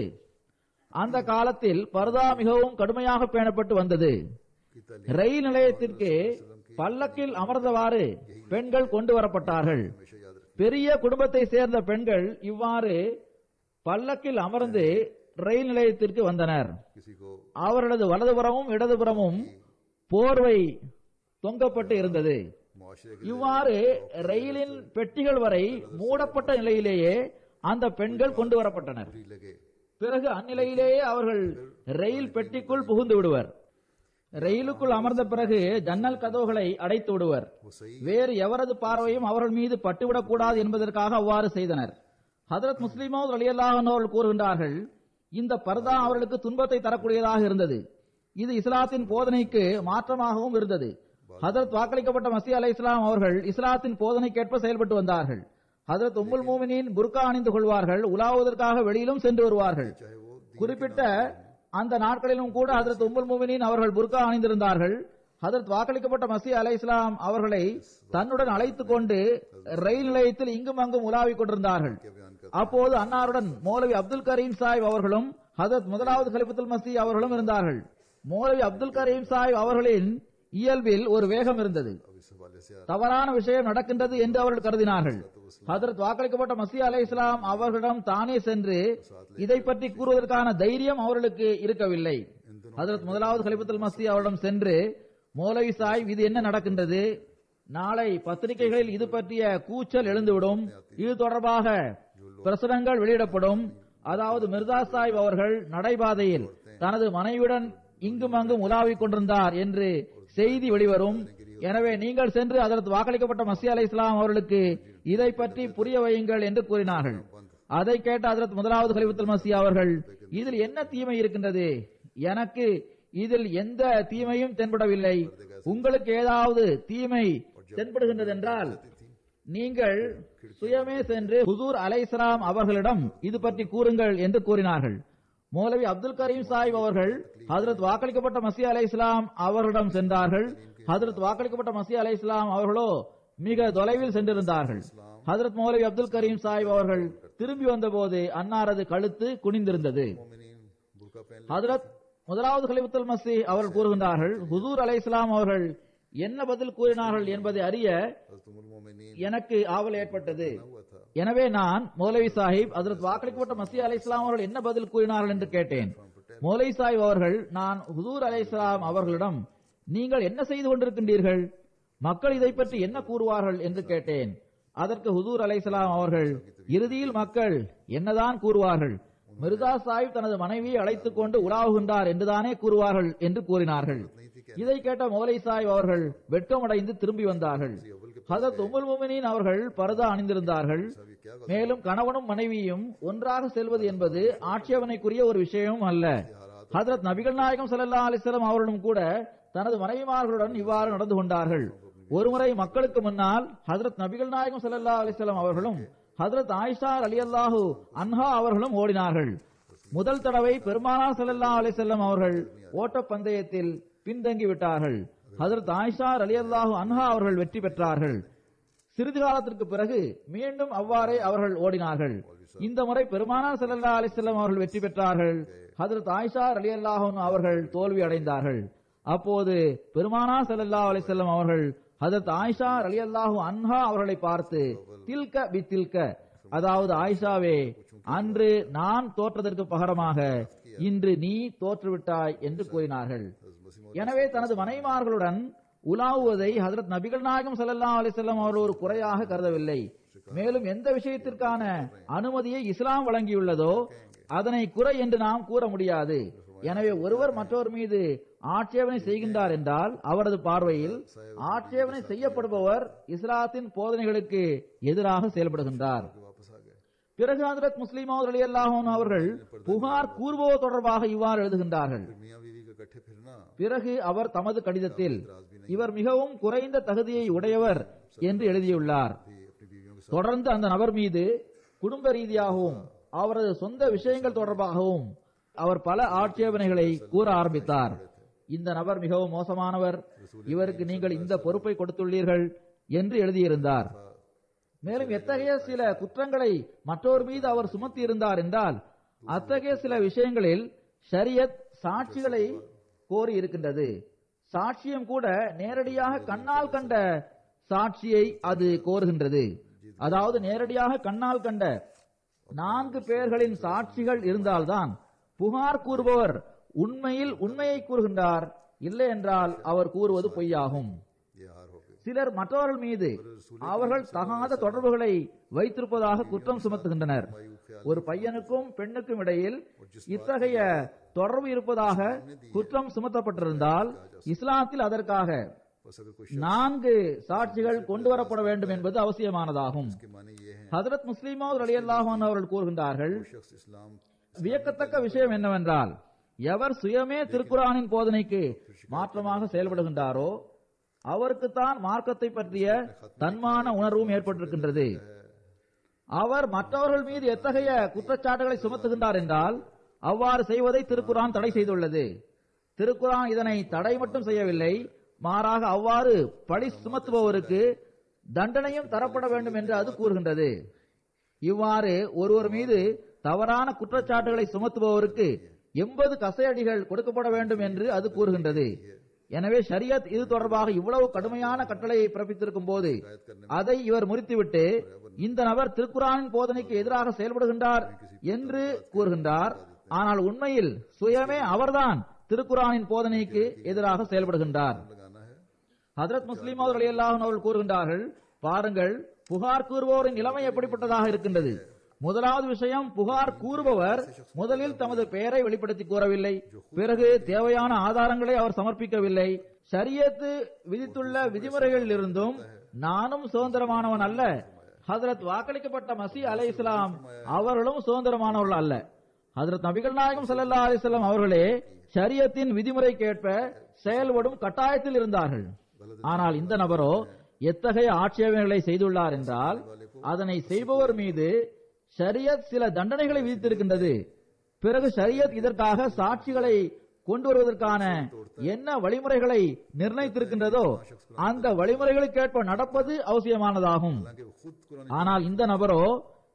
அந்த காலத்தில் பரதா மிகவும் கடுமையாக பேணப்பட்டு வந்தது की तालीम ரயில் நிலையத்திற்கு பல்லக்கில் அமர்ந்தவாறு பெண்கள் கொண்டு வரப்பட்டார்கள் हमेशा याद रखें பெரிய குடும்பத்தை சேர்ந்த பெண்கள் இவ்வாறு பல்லக்கில் அமர்ந்து ரயில் நிலையத்திற்கு வந்தனர் किसी को அவர்களது வலதுபுறமும் இடதுபுறமும் போர்வை தொங்கப்பட்டு இருந்தது मुआशरे के இவ்வாறு ரயிலின் பெட்டிகள் வரை மூடப்பட்ட நிலையிலேயே அந்த பெண்கள் கொண்டு வரப்பட்டனர் बुरी लगे பிறகு அந்நிலையிலேயே அவர்கள் ரயில் பெட்டிக்குள் புகுந்து விடுவர் ரயிலுக்குள் அமர்ந்த பிறகு ஜன்னல் கதவுகளை அடைத்து விடுவர் वो सही வேறு எவரது பார்வையும் அவர்கள் மீது பட்டுவிடக் கூடாது என்பதற்காக அவ்வாறு செய்தனர் ஹதரத் முஸ்லிமோ அலியல்லாஹ் அவர்கள் கூறுகின்றார்கள் இந்த பர்தா அவர்களுக்கு துன்பத்தை தரக்கூடியதாக இருந்தது இது இஸ்லாத்தின் போதனைக்கு மாற்றமாகவும் இருந்தது ஹதரத் வாக்களிக்கப்பட்ட மசி அலை இஸ்லாம் அவர்கள் இஸ்லாத்தின் போதனைக்கேற்ப செயல்பட்டு வந்தார்கள் ஹதரத் உம்முல் மூமினின் புர்கா அணிந்து கொள்வார்கள் உலாவுவதற்காக வெளியிலும் சென்று வருவார்கள் चाहे वो குறிப்பிட்ட அந்த நாட்களிலும் கூட ஹதரத் உம்முல் முமினின் அவர்கள் புர்கா அணிந்திருந்தார்கள் ஹதரத் வாக்களிக்கப்பட்ட மசி அலை இஸ்லாம் அவர்களை தன்னுடன் அழைத்துக் கொண்டு ரயில் நிலையத்தில் இங்கும் அங்கும் உலாவிக் கொண்டிருந்தார்கள் के बयान कर அப்போது அன்னாருடன் மௌலவி அப்துல் கரீம் சாஹிப் அவர்களும் ஹதரத் முதலாவது கலிபத்துல் மசி அவர்களும் இருந்தார்கள் மௌலவி அப்துல் கரீம் சாஹிப் அவர்களின் இயல்பில் ஒரு வேகம் இருந்தது अब इस हवाले से தவறான விஷயம் நடக்கின்றது என்று அவர்கள் கருதினார்கள் ஹதரத் வாக்களிக்கப்பட்ட மசி அலை இஸ்லாம் அவர்களிடம் தானே சென்று இதை பற்றி கூறுவதற்கான தைரியம் அவர்களுக்கு இருக்கவில்லை ஹதரத் முதலாவது கலிபத்துல் மசி அவரிடம் சென்று மௌலவி சாஹிப் இது என்ன நடக்கின்றது நாளை பத்திரிகைகளில் இது பற்றிய கூச்சல் எழுந்துவிடும் இது தொடர்பாக பிரசுரங்கள் வெளியிடப்படும் அதாவது மிர்சா சாஹிப் அவர்கள் நடைபாதையில் தனது மனைவியுடன் இங்கும் அங்கும் உலாவிக் கொண்டிருந்தார் என்று செய்தி வெளிவரும் எனவே நீங்கள் சென்று அதற்கு வாக்களிக்கப்பட்ட மசி அலை இஸ்லாம் அவர்களுக்கு இதை பற்றி புரிய வையுங்கள் என்று கூறினார்கள் அதை கேட்ட அதற்கு முதலாவது கலிபத்துல் மசி அவர்கள் இதில் என்ன தீமை இருக்கின்றது எனக்கு இதில் எந்த தீமையும் தென்படவில்லை உங்களுக்கு ஏதாவது தீமை தென்படுகின்றது என்றால் நீங்கள் சுயமே சென்று ஹுசூர் அலைஸ்லாம் அவர்களிடம் இது பற்றி கூறுங்கள் என்று கூறினார்கள் மௌலவி அப்துல் கரீம் சாஹிப் அவர்கள் ஹதரத் வாக்களிக்கப்பட்ட மசி அலை இஸ்லாம் அவர்களிடம் சென்றார்கள் ஹதரத் வாக்களிக்கப்பட்ட மசி அலை இஸ்லாம் அவர்களோ மிக தொலைவில் சென்றிருந்தார்கள் ஹதரத் மௌலவி அப்துல் கரீம் சாஹிப் அவர்கள் திரும்பி வந்தபோது அன்னாரது கழுத்து குனிந்திருந்தது मोमिनीन बुरका पहन ஹதரத் முதலாவது கலிபத்துல் மசி அவர்கள் கூறுகின்றார்கள் ஹுசூர் அலை இஸ்லாம் அவர்கள் என்ன பதில் கூறினார்கள் என்பதை அறிய हजरत उम्मुल मोमिनीन எனக்கு ஆவல் ஏற்பட்டது हुआ था எனவே நான் மௌலவி சாஹிப் அதற்கு வாக்களிக்கப்பட்ட மசி அலை இஸ்லாம் அவர்கள் என்ன பதில் கூறினார்கள் என்று கேட்டேன் மௌலவி சாஹிப் அவர்கள் நான் ஹுசூர் அலை இஸ்லாம் அவர்களிடம் நீங்கள் என்ன செய்து கொண்டிருக்கின்றீர்கள் மக்கள் இதை பற்றி என்ன கூறுவார்கள் என்று கேட்டேன் அதற்கு ஹுசூர் அலை இஸ்லாம் அவர்கள் இறுதியில் மக்கள் என்னதான் கூறுவார்கள் மிர்சா சாஹிப் தனது மனைவியை அழைத்துக் கொண்டு உலாவுகின்றார் என்றுதானே கூறுவார்கள் என்று கூறினார்கள் இதை கேட்ட மௌலை சாஹிப் அவர்கள் வெட்கமடைந்து திரும்பி வந்தார்கள் ஹதரத் உமுல் முமினின் அவர்கள் பரதா அணிந்திருந்தார்கள் மேலும் கணவனும் மனைவியும் ஒன்றாக செல்வது என்பது ஆட்சேபனைக்குரிய ஒரு விஷயமும் அல்ல ஹதரத் நபிகள் நாயகம் ஸல்லல்லாஹு அலைஹி வஸல்லம் அவர்களும் கூட தனது மனைவிமார்களுடன் இவ்வாறு நடந்து கொண்டார்கள் ஒருமுறை மக்களுக்கு முன்னால் ஹதரத் நபிகள் நாயகம் ஸல்லல்லாஹு அலைஹி வஸல்லம் அவர்களும் ஹதரத் ஆயிஷா ரலியல்லாஹு அன்ஹா அவர்களும் ஓடினார்கள் முதல் தடவை பெருமானார் ஸல்லல்லாஹு அலைஹி வஸல்லம் அவர்கள் ஓட்டப் பந்தயத்தில் பின்தங்கி விட்டார்கள் ஹஜரத் ஆயிஷா ரலியல்லாஹு அன்ஹா அவர்கள் வெற்றி பெற்றார்கள் சிறிது காலத்திற்கு பிறகு மீண்டும் அவ்வாறே அவர்கள் ஓடினார்கள் இந்த முறை பெருமானார் ஸல்லல்லாஹு அலைஹி வஸல்லம் அவர்கள் வெற்றி பெற்றார்கள் ஹஜரத் ஆயிஷா ரலியல்லாஹு அன்ஹா அவர்கள் தோல்வி அடைந்தார்கள் அப்போது பெருமானார் ஸல்லல்லாஹு அலைஹி வஸல்லம் அவர்கள் ஹஜரத் ஆயிஷா ரலியல்லாஹு அன்ஹா அவர்களை பார்த்து தில்க பி தில்க அதாவது ஆயிஷாவே அன்று நான் தோற்றதற்கு பகரமாக இன்று நீ தோற்றுவிட்டாய் என்று கூறினார்கள் எனவே தனது மனைமார்களுடன் உலாவுவதை ஹஜரத் நபிகள் நாயகம் ஸல்லல்லாஹு அலைஹி வஸல்லம் அவர்கள் ஒரு குறையாக கருதவில்லை மேலும் எந்த விஷயத்திற்கான அனுமதியை இஸ்லாம் வழங்கியுள்ளதோ அதனை குறை என்று நாம் கூற முடியாது எனவே ஒருவர் மற்றவர் மீது ஆட்சேபனை செய்கின்றார் என்றால் அவரது பார்வையில் ஆட்சேபனை செய்யப்படுபவர் இஸ்லாத்தின் போதனைகளுக்கு எதிராக செயல்படுகின்றார் वापस आ गए பிறகு ஹஜரத் முஸ்லிமாவது ரலியல்லாஹு அன்ஹு அவர்கள் புகார் கூறுபவர் தொடர்பாக இவ்வாறு எழுதுகின்றார்கள் फिर मियाँ बीवी का इकट्ठे फिरना பிறகு அவர் தமது கடிதத்தில் இவர் மிகவும் குறைந்த தகுதியை உடையவர் என்று எழுதியுள்ளார் भी अपनी बीवियों के தொடர்ந்து அந்த நபர் மீது குடும்ப ரீதியாகவும் அவரது சொந்த விஷயங்கள் தொடர்பாகவும் அவர் பல ஆட்சேபனைகளை கூற ஆரம்பித்தார் இந்த நபர் மிகவும் மோசமானவர் இவருக்கு நீங்கள் இந்த பொறுப்பை கொடுத்துள்ளீர்கள் என்று எழுதியிருந்தார் மேலும் எத்தகைய சில குற்றங்களை மற்றொரு மீது அவர் சுமத்தி இருந்தார் என்றால் அத்தகைய சில விஷயங்களில் ஷரியத் சாட்சிகளை கோரி இருக்கின்றது சாட்சியம் கூட நேரடியாக கண்ணால் கண்ட சாட்சியை அது கோருகின்றது அதாவது நேரடியாக கண்ணால் கண்ட நான்கு பேர்களின் சாட்சிகள் இருந்தால்தான் புகார் கூறுபவர் உண்மையில் உண்மையை கூறுகின்றார் இல்லை என்றால் அவர் கூறுவது பொய்யாகும் ये हार हो गई சிலர் மற்றவர்கள் மீது அவர்கள் தகாத தொடர்புகளை வைத்திருப்பதாக குற்றம் சுமத்துகின்றனர் ஒரு பையனுக்கும் பெண்ணுக்கும் இடையில் இத்தகைய தொடர்பு இருப்பதாக குற்றம் சுமத்தப்பட்டிருந்தால் இஸ்லாத்தில் அதற்காக बस अगर कोई நான்கு சாட்சிகள் கொண்டு வரப்பட வேண்டும் என்பது அவசியமானதாகும் के माने ये है ஹதரத் முஸ்லிமாவது ரலியல்லாஹு அன்ஹு அவர்கள் கூறுகின்றார்கள் शख्स इस्लाम வியக்கத்தக்க விஷயம் என்னவென்றால் எவர் சுயமே திருக்குரானின் போதனைக்கு மாற்றமாக செயல்படுகின்றாரோ அவருக்குத்தான் மார்க்கத்தை பற்றிய தன்மான உணர்வும் ஏற்பட்டிருக்கின்றது அவர் மற்றவர்கள் மீது எத்தகைய குற்றச்சாட்டுகளை சுமத்துகின்றார் என்றால் அவ்வாறு செய்வதை திருக்குரான் தடை செய்துள்ளது திருக்குரான் இதனை தடை மட்டும் செய்யவில்லை மாறாக அவ்வாறு பழி சுமத்துபவருக்கு தண்டனையும் தரப்பட வேண்டும் என்று அது கூறுகின்றது இவ்வாறு ஒருவர் மீது தவறான குற்றச்சாட்டுகளை சுமத்துபவருக்கு எண்பது கசையடிகள் கொடுக்கப்பட வேண்டும் என்று அது கூறுகின்றது எனவே ஷரியத் இது தொடர்பாக இவ்வளவு கடுமையான கட்டளையை பிறப்பித்திருக்கும் போது அதை இவர் முறித்துவிட்டு இந்த நபர் திருக்குரானின் போதனைக்கு எதிராக செயல்படுகின்றார் என்று கூறுகின்றார் ஆனால் உண்மையில் சுயமே அவர்தான் திருக்குரானின் போதனைக்கு எதிராக செயல்படுகின்றார் लगाना है ஹதரத் முஸ்லிம் அவர்கள் எல்லாரும் அவர்கள் கூறுகின்றார்கள் பாருங்கள் புகார் கூறுபவரின் நிலைமை எப்படிப்பட்டதாக இருக்கின்றது முதலாவது விஷயம் புகார் கூறுபவர் முதலில் தமது பெயரை வெளிப்படுத்தி கூறவில்லை பிறகு தேவையான ஆதாரங்களை அவர் சமர்ப்பிக்கவில்லை ஷரியத்து விதித்துள்ள விதிமுறைகளில் இருந்தும் நானும் சுதந்திரமானவன் அல்ல ஹதரத் வாக்களிக்கப்பட்ட மசி அலை இஸ்லாம் அவர்களும் சுதந்திரமானவர்கள் அல்ல ஹதரத் நபிகள் நாயகம் ஸல்லல்லாஹு அலைஹி வஸல்லம் அவர்களே ஷரியத்தின் விதிமுறைக்கேற்ப செயல்படும் கட்டாயத்தில் இருந்தார்கள் ஆனால் இந்த நபரோ எத்தகைய ஆட்சேபனைகளை செய்துள்ளார் என்றால் அதனை செய்பவர் மீது ஷரியத் சில தண்டனைகளை விதித்திருக்கின்றது பிறகு ஷரியத் இதற்காக சாட்சிகளை கொண்டு வருவதற்கான என்ன வழிமுறைகளை நிர்ணயித்திருக்கின்றதோ அந்த வழிமுறைகளுக்கேற்ப நடப்பது அவசியமானதாகும் हालांकि वो खुद कुरान ஆனால் இந்த நபரோ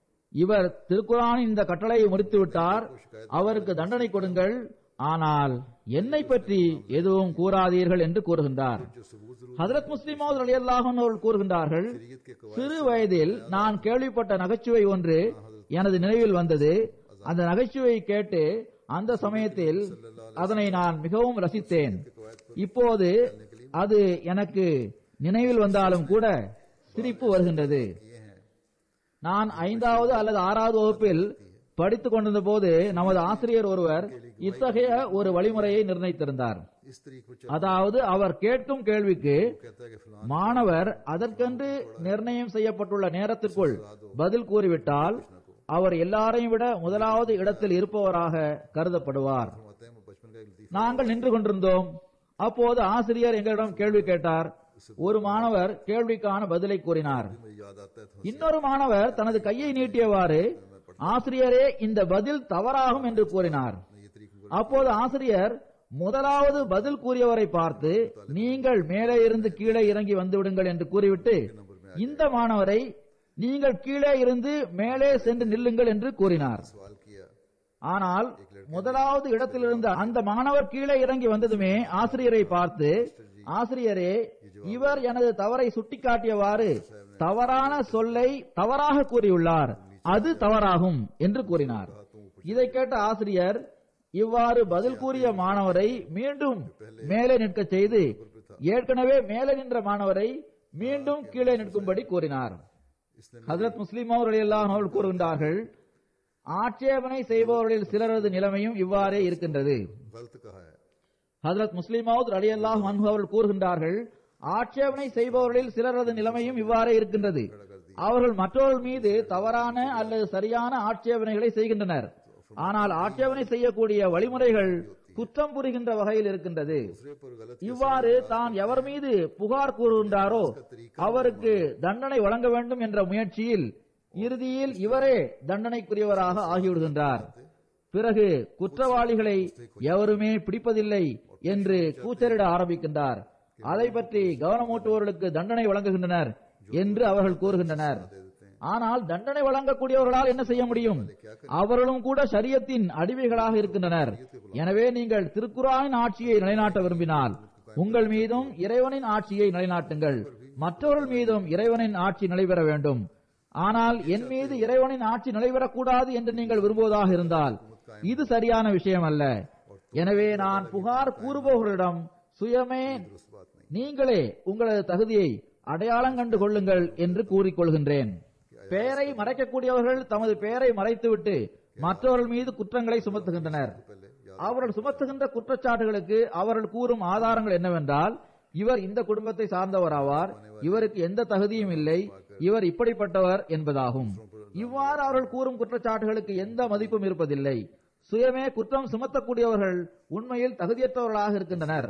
இவர் திருக்குறானின் இந்த கட்டளையை முடித்து விட்டார் அவருக்கு தண்டனை கொடுங்கள் ஆனால் என்னை பற்றி எதுவும் கூறாதீர்கள் என்று கூறுகின்றார் जो सबूत जरूर ஹதரத் முஸ்லிமோது ரலியல்லாஹு அன்ஹு அவர்கள் கூறுகின்றார்கள் शरीयत के कवायद சிறு வயதில் நான் கேள்விப்பட்ட நகைச்சுவை ஒன்று எனது நினைவில் வந்தது அந்த நகைச்சுவையை கேட்டு அந்த சமயத்தில் அதனை நான் மிகவும் ரசித்தேன் இப்போது அது எனக்கு நினைவில் வந்தாலும் கூட சிரிப்பு வருகின்றது किए हैं நான் ஐந்தாவது அல்லது ஆறாவது வகுப்பில் படித்துக் கொண்டிருந்த போது நமது ஆசிரியர் ஒருவர் இத்தகைய ஒரு வழிமுறையை நிர்ணயித்திருந்தார் इस तरीके को அதாவது அவர் கேட்கும் கேள்விக்கு कहता है कि फलां மாணவர் அதற்கென்று நிர்ணயம் செய்யப்பட்டுள்ள நேரத்திற்குள் பதில் கூறிவிட்டால் அவர் எல்லாரையும் விட முதலாவது இடத்தில் இருப்பவராக கருதப்படுவார் फरमाते हैं वो बचपन का एक लतीफ நாங்கள் நின்று கொண்டிருந்தோம் அப்போது ஆசிரியர் எங்களிடம் கேள்வி கேட்டார் ஒரு மாணவர் கேள்விக்கான பதிலை கூறினார் मुझे याद आता है तो இன்னொரு மாணவர் தனது கையை நீட்டியவாறு ஆசிரியரே இந்த பதில் தவறாகும் என்று கூறினார் ये तरीक அப்போது ஆசிரியர் முதலாவது பதில் கூறியவரை பார்த்து நீங்கள் மேலே இருந்து கீழே இறங்கி வந்து விடுங்கள் என்று கூறிவிட்டு இந்த மாணவரை நீங்கள் கீழே இருந்து மேலே சென்று நில்லுங்கள் என்று கூறினார் सवाल किया ஆனால் முதலாவது இடத்திலிருந்து அந்த மாணவர் கீழே இறங்கி வந்ததுமே ஆசிரியரை பார்த்து ஆசிரியரே இவர் எனது தவறை சுட்டிக்காட்டியவாறு தவறான சொல்லை தவறாக கூறியுள்ளார் அது தவறாகும் என்று கூறினார் இதை கேட்ட ஆசிரியர் இவ்வாறு பதில் கூறிய மாணவரை மீண்டும் மேலே நிற்கச் செய்து ஏற்கனவே மேலே நின்ற மாணவரை மீண்டும் கீழே நிற்கும்படி கூறினார் इसने ஹசரத் முஸ்லிம் அவர்கள் அவர்கள் கூறுகின்றார்கள் ஆட்சேபனை செய்பவர்களில் சிலரது நிலைமையும் இவ்வாறே இருக்கின்றது गलत कहा है ஹசரத் முஸ்லிமாவுத் அலி அல்லாஹ் அவர்கள் கூறுகின்றார்கள் ஆட்சேபனை செய்பவர்களில் சிலரது நிலைமையும் இவ்வாறே இருக்கின்றது அவர்கள் மற்றவர்கள் மீது தவறான அல்லது சரியான ஆட்சேபனைகளை செய்கின்றனர் ஆனால் ஆட்சேபனை செய்யக்கூடிய வழிமுறைகள் குற்றம் புரிகின்ற வகையில் இருக்கின்றது दूसरे पर गलत இவ்வாறு தான் எவர் மீது புகார் கூறுகின்றாரோ அவருக்கு தண்டனை வழங்க வேண்டும் என்ற முயற்சியில் இறுதியில் இவரே தண்டனைக்குரியவராக ஆகிவிடுகின்றார் பிறகு குற்றவாளிகளை எவருமே பிடிப்பதில்லை என்று கூச்சலிட ஆரம்பிக்கின்றார் அதை பற்றி கவனமூட்டுவோர்களுக்கு தண்டனை வழங்குகின்றனர் என்று அவர்கள் கூறுகின்றனர் ஆனால் தண்டனை வழங்கக்கூடியவர்களால் என்ன செய்ய முடியும் அவர்களும் கூட சரியத்தின் அடிமைகளாக இருக்கின்றனர் எனவே நீங்கள் திருக்குறானின் ஆட்சியை நிலைநாட்ட விரும்பினால் உங்கள் மீதும் இறைவனின் ஆட்சியை நிலைநாட்டுங்கள் மற்றவர்கள் மீதும் இறைவனின் ஆட்சி நடைபெற வேண்டும் ஆனால் என் மீது இறைவனின் ஆட்சி நடைபெறக்கூடாது என்று நீங்கள் விரும்புவதாக இருந்தால் இது சரியான விஷயம் அல்ல எனவே நான் புகார் கூறுபவர்களிடம் சுயமே நீங்களே உங்களது தகுதியை அடையாளம் கண்டு கொள்ளுங்கள் என்று கூறிக்கொள்கின்றேன் பெயரை மறைக்கக்கூடியவர்கள் தமது பெயரை மறைத்துவிட்டு மற்றவர்கள் மீது குற்றங்களை சுமத்துகின்றனர் அவர்கள் சுமத்துகின்ற குற்றச்சாட்டுகளுக்கு அவர்கள் கூறும் ஆதாரங்கள் என்னவென்றால் இவர் இந்த குடும்பத்தை சார்ந்தவராவார் இவருக்கு எந்த தகுதியும் இல்லை இவர் இப்படிப்பட்டவர் என்பதாகும் இவ்வாறு அவர்கள் கூறும் குற்றச்சாட்டுகளுக்கு எந்த மதிப்பும் இருப்பதில்லை சுயமே குற்றம் சுமத்தக்கூடியவர்கள் உண்மையில் தகுதியற்றவர்களாக இருக்கின்றனர்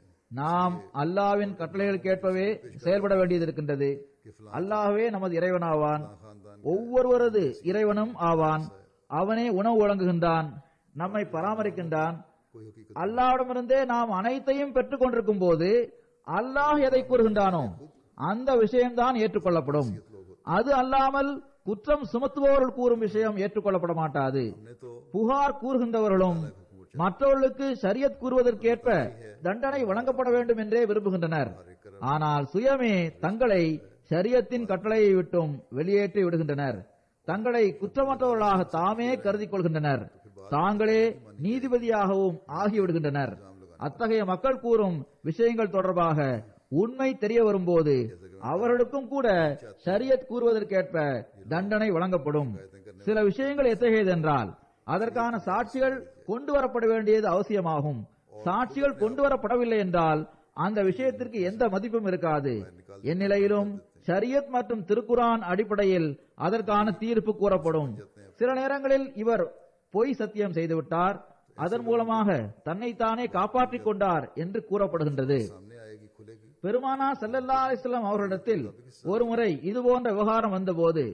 நாம் அல்லாவின் கட்டளைகளுக்கு ஏற்பவே செயல்பட வேண்டியது இருக்கின்றது அல்லாஹ்வே நமது இறைவனாவான் ஒவ்வொருவரது இறைவனும் ஆவான் அவனே உணவு வழங்குகின்றான் நம்மை பராமரிக்கின்றான் कोई हकीकत அல்லாவிடமிருந்தே நாம் அனைத்தையும் பெற்றுக் கொண்டிருக்கும் போது அல்லாஹ் எதை கூறுகின்றானோ அந்த விஷயம்தான் ஏற்றுக்கொள்ளப்படும் அது அல்லாமல் குற்றம் சுமத்துபவர்கள் கூறும் விஷயம் ஏற்றுக்கொள்ளப்பட மாட்டாது हमने तो புகார் கூறுகின்றவர்களும் மற்றவர்களுக்கு ஷரியத் கூறுவதற்கேற்ப தண்டனை வழங்கப்பட வேண்டும் என்றே விரும்புகின்றனர் ஆனால் சுயமே தங்களை ஷரியத்தின் கட்டளையை விட்டும் வெளியேற்றி விடுகின்றனர் தங்களை குற்றமற்றவர்களாக தாமே கருதிக் கொள்கின்றனர் தாங்களே நீதிபதியாகவும் ஆகிவிடுகின்றனர் அத்தகைய மக்கள் கூறும் விஷயங்கள் தொடர்பாக உண்மை தெரிய வரும்போது அவர்களுக்கும் கூட ஷரியத் கூறுவதற்கேற்ப தண்டனை வழங்கப்படும் சில விஷயங்கள் எத்தகையதென்றால் அதற்கான சாட்சிகள் கொண்டு வரப்பட வேண்டியது அவசியமாகும் சாட்சிகள் கொண்டு வரப்படவில்லை என்றால் அந்த விஷயத்திற்கு எந்த மதிப்பும் இருக்காது எந்நிலையிலும் ஷரியத் மற்றும் திருக்குரான் அடிப்படையில் அதற்கான தீர்ப்பு கூறப்படும் சில நேரங்களில் இவர் பொய் சத்தியம் செய்துவிட்டார் அதன் மூலமாக தன்னைத்தானே காப்பாற்றிக் கொண்டார் என்று கூறப்படுகின்றது सामने आएगी खुलेगी பெருமானா ஸல்லல்லாஹு அலைஹி வஸல்லம் அவர்களிடத்தில் ஒருமுறை இது போன்ற விவகாரம் வந்தபோது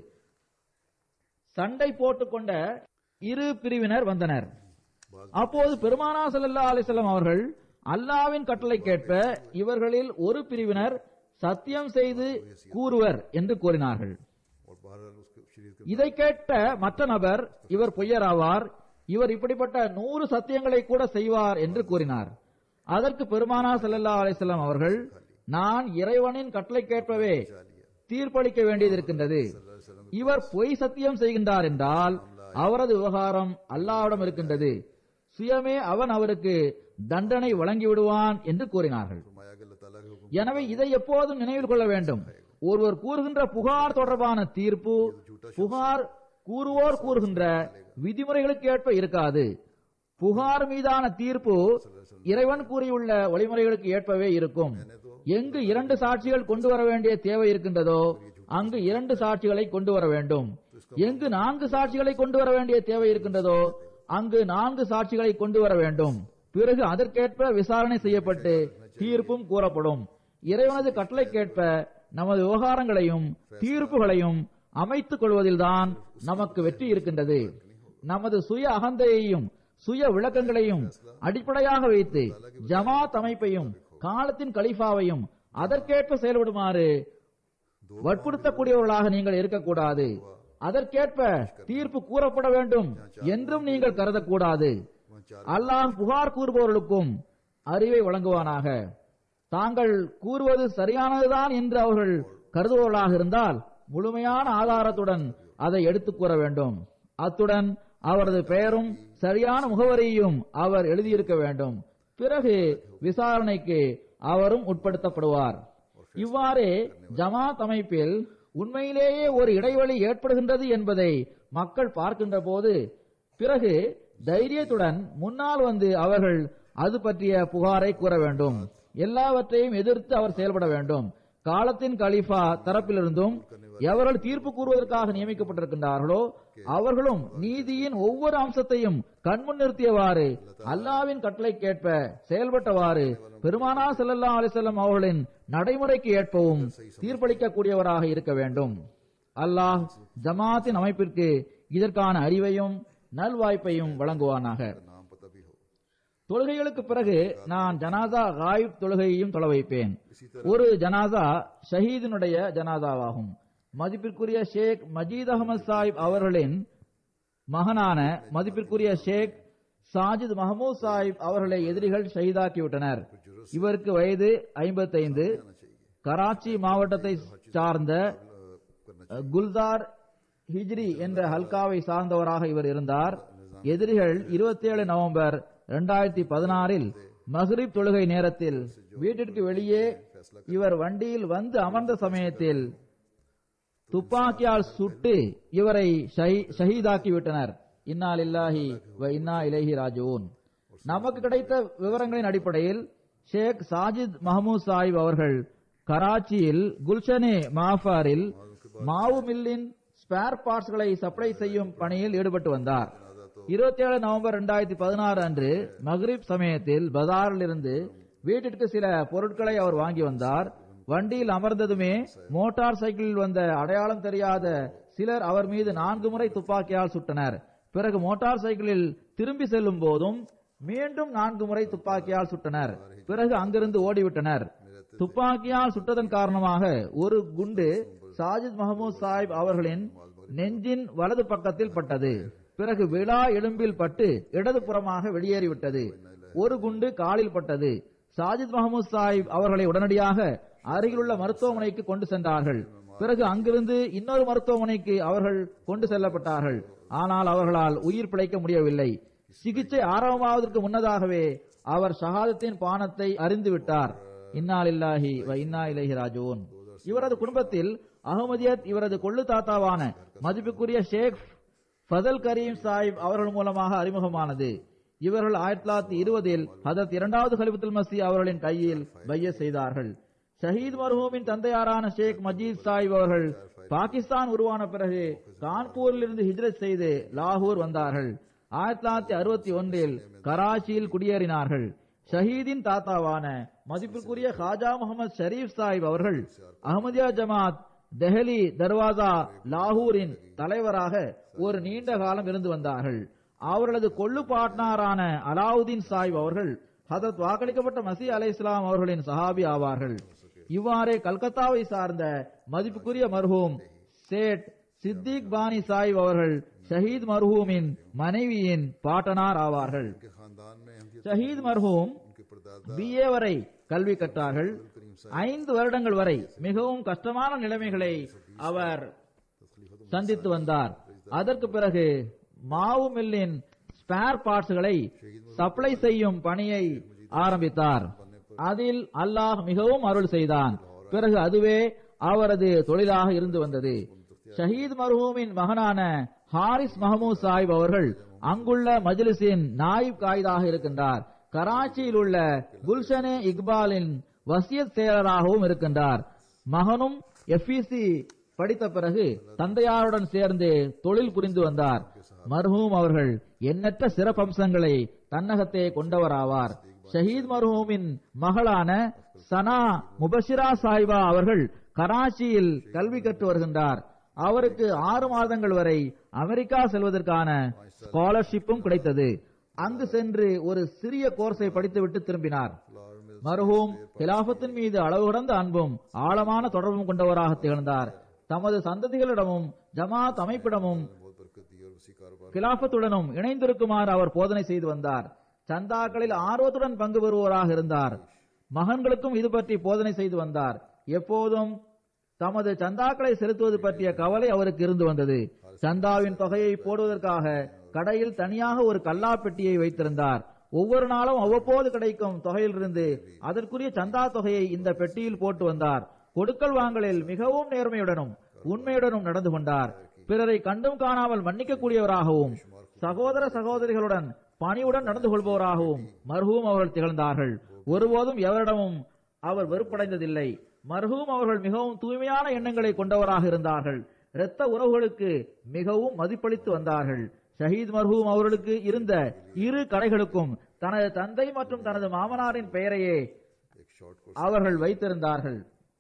சண்டை போட்டுக்கொண்ட இரு பிரிவினர் வந்தனர் அப்போது பெருமானா ஸல்லல்லாஹு அலைஹி வஸல்லம் அவர்கள் அல்லாவின் கட்டளை கேட்ப இவர்களில் ஒரு பிரிவினர் சத்தியம் செய்து கூறுவர் என்று கூறினார்கள் और बहरहाल उसके शरीर के இதை கேட்ட மற்ற நபர் இவர் பொய்யராவார் இவர் இப்படிப்பட்ட நூறு சத்தியங்களை கூட செய்வார் என்று கூறினார் அதற்கு பெருமானா ஸல்லல்லாஹு அலைஹி வஸல்லம் அவர்கள் நான் இறைவனின் கட்டளை கேட்பவே தீர்ப்பளிக்க வேண்டியது இருக்கின்றது இவர் பொய் சத்தியம் செய்கின்றார் என்றால் அவரது விவகாரம் அல்லாவிடம் இருக்கின்றது சுயமே அவன் அவருக்கு தண்டனை வழங்கி விடுவான் என்று கூறினார்கள் फरमाया कि अल्लाह ताला के हुक्म எனவே இதை எப்போதும் நினைவில் கொள்ள வேண்டும் ஒருவர் கூறுகின்ற புகார் தொடர்பான தீர்ப்பு புகார் கூறுவோர் கூறுகின்ற விதிமுறைகளுக்கு ஏற்ப இருக்காது புகார் மீதான தீர்ப்பு இறைவன் கூறியுள்ள வழிமுறைகளுக்கு ஏற்பவே இருக்கும் எங்கு இரண்டு சாட்சிகள் கொண்டு வர வேண்டிய தேவை இருக்கின்றதோ அங்கு இரண்டு சாட்சிகளை கொண்டு வர வேண்டும் எங்கு நான்கு சாட்சிகளை கொண்டு வர வேண்டிய தேவை இருக்கின்றதோ அங்கு நான்கு சாட்சிகளை கொண்டு வர வேண்டும் பிறகு அதற்கேற்ப விசாரணை செய்யப்பட்டு தீர்ப்பும் கூறப்படும் இறைவனது கட்டளைக்கேற்ப நமது விவகாரங்களையும் தீர்ப்புகளையும் அமைத்துக் கொள்வதில்தான் நமக்கு வெற்றி இருக்கின்றது நமது சுய அகந்தையையும் சுய விளக்கங்களையும் அடிப்படையாக வைத்து ஜமாத் அமைப்பையும் காலத்தின் கலிஃபாவையும் அதற்கேற்ப செயல்படுமாறு வற்புறுத்தக்கூடியவர்களாக நீங்கள் இருக்கக்கூடாது அதற்கேற்ப தீர்ப்பு கூறப்பட வேண்டும் என்றும் நீங்கள் கருதக்கூடாது அல்லாஹ் புகார் கூறுபவர்களுக்கும் அறிவை வழங்குவானாக தாங்கள் கூறுவது சரியானதுதான் என்று அவர்கள் கருதுபவர்களாக இருந்தால் முழுமையான ஆதாரத்துடன் அதை எடுத்துக் கூற வேண்டும் அத்துடன் அவரது பெயரும் சரியான முகவரியையும் அவர் எழுதியிருக்க வேண்டும் பிறகு விசாரணைக்கு அவரும் உட்படுத்தப்படுவார் இவ்வாறு ஜமாத் அமைப்பில் உண்மையிலேயே ஒரு இடைவெளி ஏற்படுகின்றது என்பதை மக்கள் பார்க்கின்ற போது பிறகு தைரியத்துடன் முன்னால் வந்து அவர்கள் அது பற்றிய புகாரை கூற வேண்டும் எல்லாவற்றையும் எதிர்த்து அவர் செயல்பட வேண்டும் காலத்தின் கலிஃபா தரப்பிலிருந்தும் எவர்கள் தீர்ப்பு கூறுவதற்காக நியமிக்கப்பட்டிருக்கின்றார்களோ அவர்களும் நீதியின் ஒவ்வொரு அம்சத்தையும் கண்முன் நிறுத்தியவாறு அல்லாவின் கட்டளைக்கேற்ப செயல்பட்டவாறு பெருமானா ஸல்லல்லாஹு அலைஹி வஸல்லம் அவர்களின் நடைமுறைக்கு ஏற்பவும் தீர்ப்பளிக்கக்கூடியவராக இருக்க வேண்டும் அல்லாஹ் ஜமாத்தின் அமைப்பிற்கு இதற்கான அறிவையும் நல்வாய்ப்பையும் வழங்குவானாக नाम पता भी हो தொழுகைகளுக்கு பிறகு நான் ஜனாதா காயிப் தொழுகையையும் தொலை வைப்பேன் ஒரு ஜனாதா ஷஹீதினுடைய ஜனாதாவாகும் மதிப்பிற்குரிய ஷேக் மஜீத் அகமது சாஹிப் அவர்களின் மகனான மதிப்பிற்குரிய ஷேக் சாஜித் மஹமூத் சாஹிப் அவர்களை எதிரிகள் ஷஹீதாக்கிவிட்டனர் இவருக்கு வயது ஐம்பத்தைந்து கராச்சி மாவட்டத்தை சார்ந்த அஹ், குல்தார் ஹிஜ்ரி என்ற ஹல்காவை சார்ந்தவராக இவர் இருந்தார் எதிரிகள் 27 நவம்பர் 2016 பதினாறில் மஹ்ரிப் தொழுகை நேரத்தில் வீட்டிற்கு வெளியே இவர் வண்டியில் வந்து அமர்ந்த சமயத்தில் துப்பாக்கியால் சுட்டு இவரை ஷஹீ- ஷஹீதாக்கி விட்டனர் இன்னா லில்லாஹி வ இன்னா இலைஹி ராஜூன் நமக்கு கிடைத்த விவரங்களின் அடிப்படையில் ஷேக் சாஜித் மஹமூத் சாஹிப் அவர்கள் கராச்சியில் குல்ஷனே மாஃபாரில் மாவு மில்லின் ஸ்பேர் பார்ட்ஸ்களை சப்ளை செய்யும் பணியில் ஈடுபட்டு வந்தார் 27 நவம்பர் 2016 பதினாறு அன்று மக்ரிப் சமயத்தில் பஜாரில் இருந்து வீட்டிற்கு சில பொருட்களை அவர் வாங்கி வந்தார் வண்டியில் அமர்ந்ததுமே மோட்டார் சைக்கிளில் வந்த அடையாளம் தெரியாத சிலர் அவர் மீது நான்கு முறை துப்பாக்கியால் சுட்டனர் பிறகு மோட்டார் சைக்கிளில் திரும்பி செல்லும் போதும் மீண்டும் நான்கு முறை துப்பாக்கியால் சுட்டனர் பிறகு அங்கிருந்து ஓடிவிட்டனர் துப்பாக்கியால் சுட்டதன் காரணமாக ஒரு குண்டு சாஜித் மஹமூத் சாஹிப் அவர்களின் நெஞ்சின் வலது பக்கத்தில் பட்டது பிறகு விழா எலும்பில் பட்டு இடது புறமாக வெளியேறிவிட்டது ஒரு குண்டு காலில் பட்டது சாஜித் மஹமூத் சாஹிப் அவர்களை உடனடியாக அருகிலுள்ள மருத்துவமனைக்கு கொண்டு சென்றார்கள் பிறகு அங்கிருந்து இன்னொரு மருத்துவமனைக்கு அவர்கள் கொண்டு செல்லப்பட்டார்கள் ஆனால் அவர்களால் உயிர் பிழைக்க முடியவில்லை சிகிச்சை ஆரம்பமாவதற்கு முன்னதாகவே அவர் ஷஹாதத்தின் பானத்தை அறிந்து விட்டார் இன்னா லில்லாஹி வ இன்னா இலைஹி ராஜூன் இவரது குடும்பத்தில் அகமதியத் இவரது கொள்ளு தாத்தாவான மதிப்புக்குரிய ஷேக் ஃபதல் கரீம் சாஹிப் அவர்கள் மூலமாக அறிமுகமானது இவர்கள் ஆயிரத்தி தொள்ளாயிரத்தி இருபதில் ஹதரத் இரண்டாவது கலிபத்துல் மசி அவர்களின் கையில் பைய செய்தார்கள் ஷஹீத் மர்ஹூமின் தந்தையாரான ஷேக் மஜீத் சாஹிப் அவர்கள் பாகிஸ்தான் உருவான பிறகு கான்பூரில் இருந்து ஹிஜ்ரத் செய்து லாகூர் வந்தார்கள் ஆயிரத்தி தொள்ளாயிரத்தி அறுபத்தி ஒன்றில் கராச்சியில் குடியேறினார்கள் ஷஹீதின் தாத்தாவான மதிப்பிற்குரிய ஹாஜா முகமது ஷரீப் சாஹிப் அவர்கள் அஹமதியா ஜமாத் தெஹலி தர்வாசா லாகூரின் தலைவராக ஒரு நீண்ட காலம் இருந்து வந்தார்கள் அவர்களது கொள்ளு பாட்னாரான அலாவுதீன் சாஹிப் அவர்கள் ஹதரத் வாக்களிக்கப்பட்ட மசி அலை இஸ்லாம் அவர்களின் சஹாபி ஆவார்கள் இவ்வாறே கல்கத்தாவை சார்ந்த மதிப்புக்குரிய மர்ஹூம் சேட் சித்திக் பானி சாஹிப் அவர்கள் ஷஹீத் மர்ஹூமின் மனைவியின் பாட்டனார் ஆவார்கள் उनके खानदान में अहमदियत ஷஹீத் மர்ஹூம் उनके परदादा பிஏ வரை கல்வி கற்றார்கள் ஐந்து வருடங்கள் வரை மிகவும் கஷ்டமான நிலைமைகளை அவர் சந்தித்து வந்தார் அதற்கு பிறகு மாவு மில்லின் ஸ்பேர் பார்ட்ஸ்களை சப்ளை செய்யும் பணியை ஆரம்பித்தார் அதில் அல்லாஹ் மிகவும் அருள் செய்தான் பிறகு அதுவே அவரது தொழிலாக இருந்து வந்தது ஷஹீத் மர்ஹூமின் மகனான ஹாரிஸ் மஹமூத் சாஹிப் அவர்கள் அங்குள்ள மஜ்லிஸின் நாயிப் காயிதாக இருக்கின்றார் கராச்சியில் உள்ள குல்ஷனே இக்பாலின் வசியத் செயலராகவும் இருக்கின்றார் மகனும் எஃப்இசி படித்த பிறகு தந்தையாருடன் சேர்ந்து தொழில் புரிந்து வந்தார் மர்ஹூம் அவர்கள் எண்ணற்ற சிறப்பம்சங்களை தன்னகத்தே கொண்டவராவார் ஷஹீத் மர்ஹூமின் மகளான சனா முபஷிரா சாஹிபா அவர்கள் கராச்சியில் கல்வி கற்று வருகின்றார் அவருக்கு ஆறு மாதங்கள் வரை அமெரிக்கா செல்வதற்கான ஸ்காலர்ஷிப்பும் கிடைத்தது அங்கு சென்று ஒரு சிறிய கோர்ஸை படித்துவிட்டு திரும்பினார் மர்ஹூம் கிலாபத்தின் மீது அளவு கடந்த அன்பும் ஆழமான தொடர்பும் கொண்டவராக திகழ்ந்தார் தமது சந்ததிகளிடமும் ஜமாத் அமைப்பிடமும் बहुत बरकत दी और उसी कारोबार கிலாபத்துடனும் இணைந்திருக்குமாறு அவர் போதனை செய்து வந்தார் சந்தாக்களில் ஆர்வத்துடன் பங்கு பெறுவோராக இருந்தார் மகன்களுக்கும் இது பற்றி போதனை செய்து வந்தார் எப்போதும் தமது சந்தாக்களை செலுத்துவது பற்றிய கவலை அவருக்கு இருந்து வந்தது சந்தாவின் தொகையை போடுவதற்காக கடையில் தனியாக ஒரு கல்லா பெட்டியை வைத்திருந்தார் ஒவ்வொரு நாளும் அவ்வப்போது கிடைக்கும் தொகையிலிருந்து அதற்குரிய சந்தா தொகையை இந்த பெட்டியில் போட்டு வந்தார் கொடுக்கல் வாங்கலில் மிகவும் நேர்மையுடனும் உண்மையுடனும் நடந்து கொண்டார் பிறரை கண்டும் காணாமல் மன்னிக்கக்கூடியவராகவும் சகோதர சகோதரிகளுடன் பணிவுடன் நடந்து கொள்பவராகவும் மர்ஹூம் அவர்கள் திகழ்ந்தார்கள் ஒருபோதும் எவரிடமும் அவர் வெறுப்படைந்ததில்லை மர்ஹூம் அவர்கள் மிகவும் தூய்மையான எண்ணங்களை கொண்டவராக இருந்தார்கள் இரத்த உறவுகளுக்கு மிகவும் மதிப்பளித்து வந்தார்கள் ஷஹீத் மர்ஹூம் அவர்களுக்கு இருந்த இரு கடைகளுக்கும் தனது தந்தை மற்றும் தனது மாமனாரின் பெயரையே एक शॉर्ट कोर्स அவர்கள் வைத்திருந்தார்கள்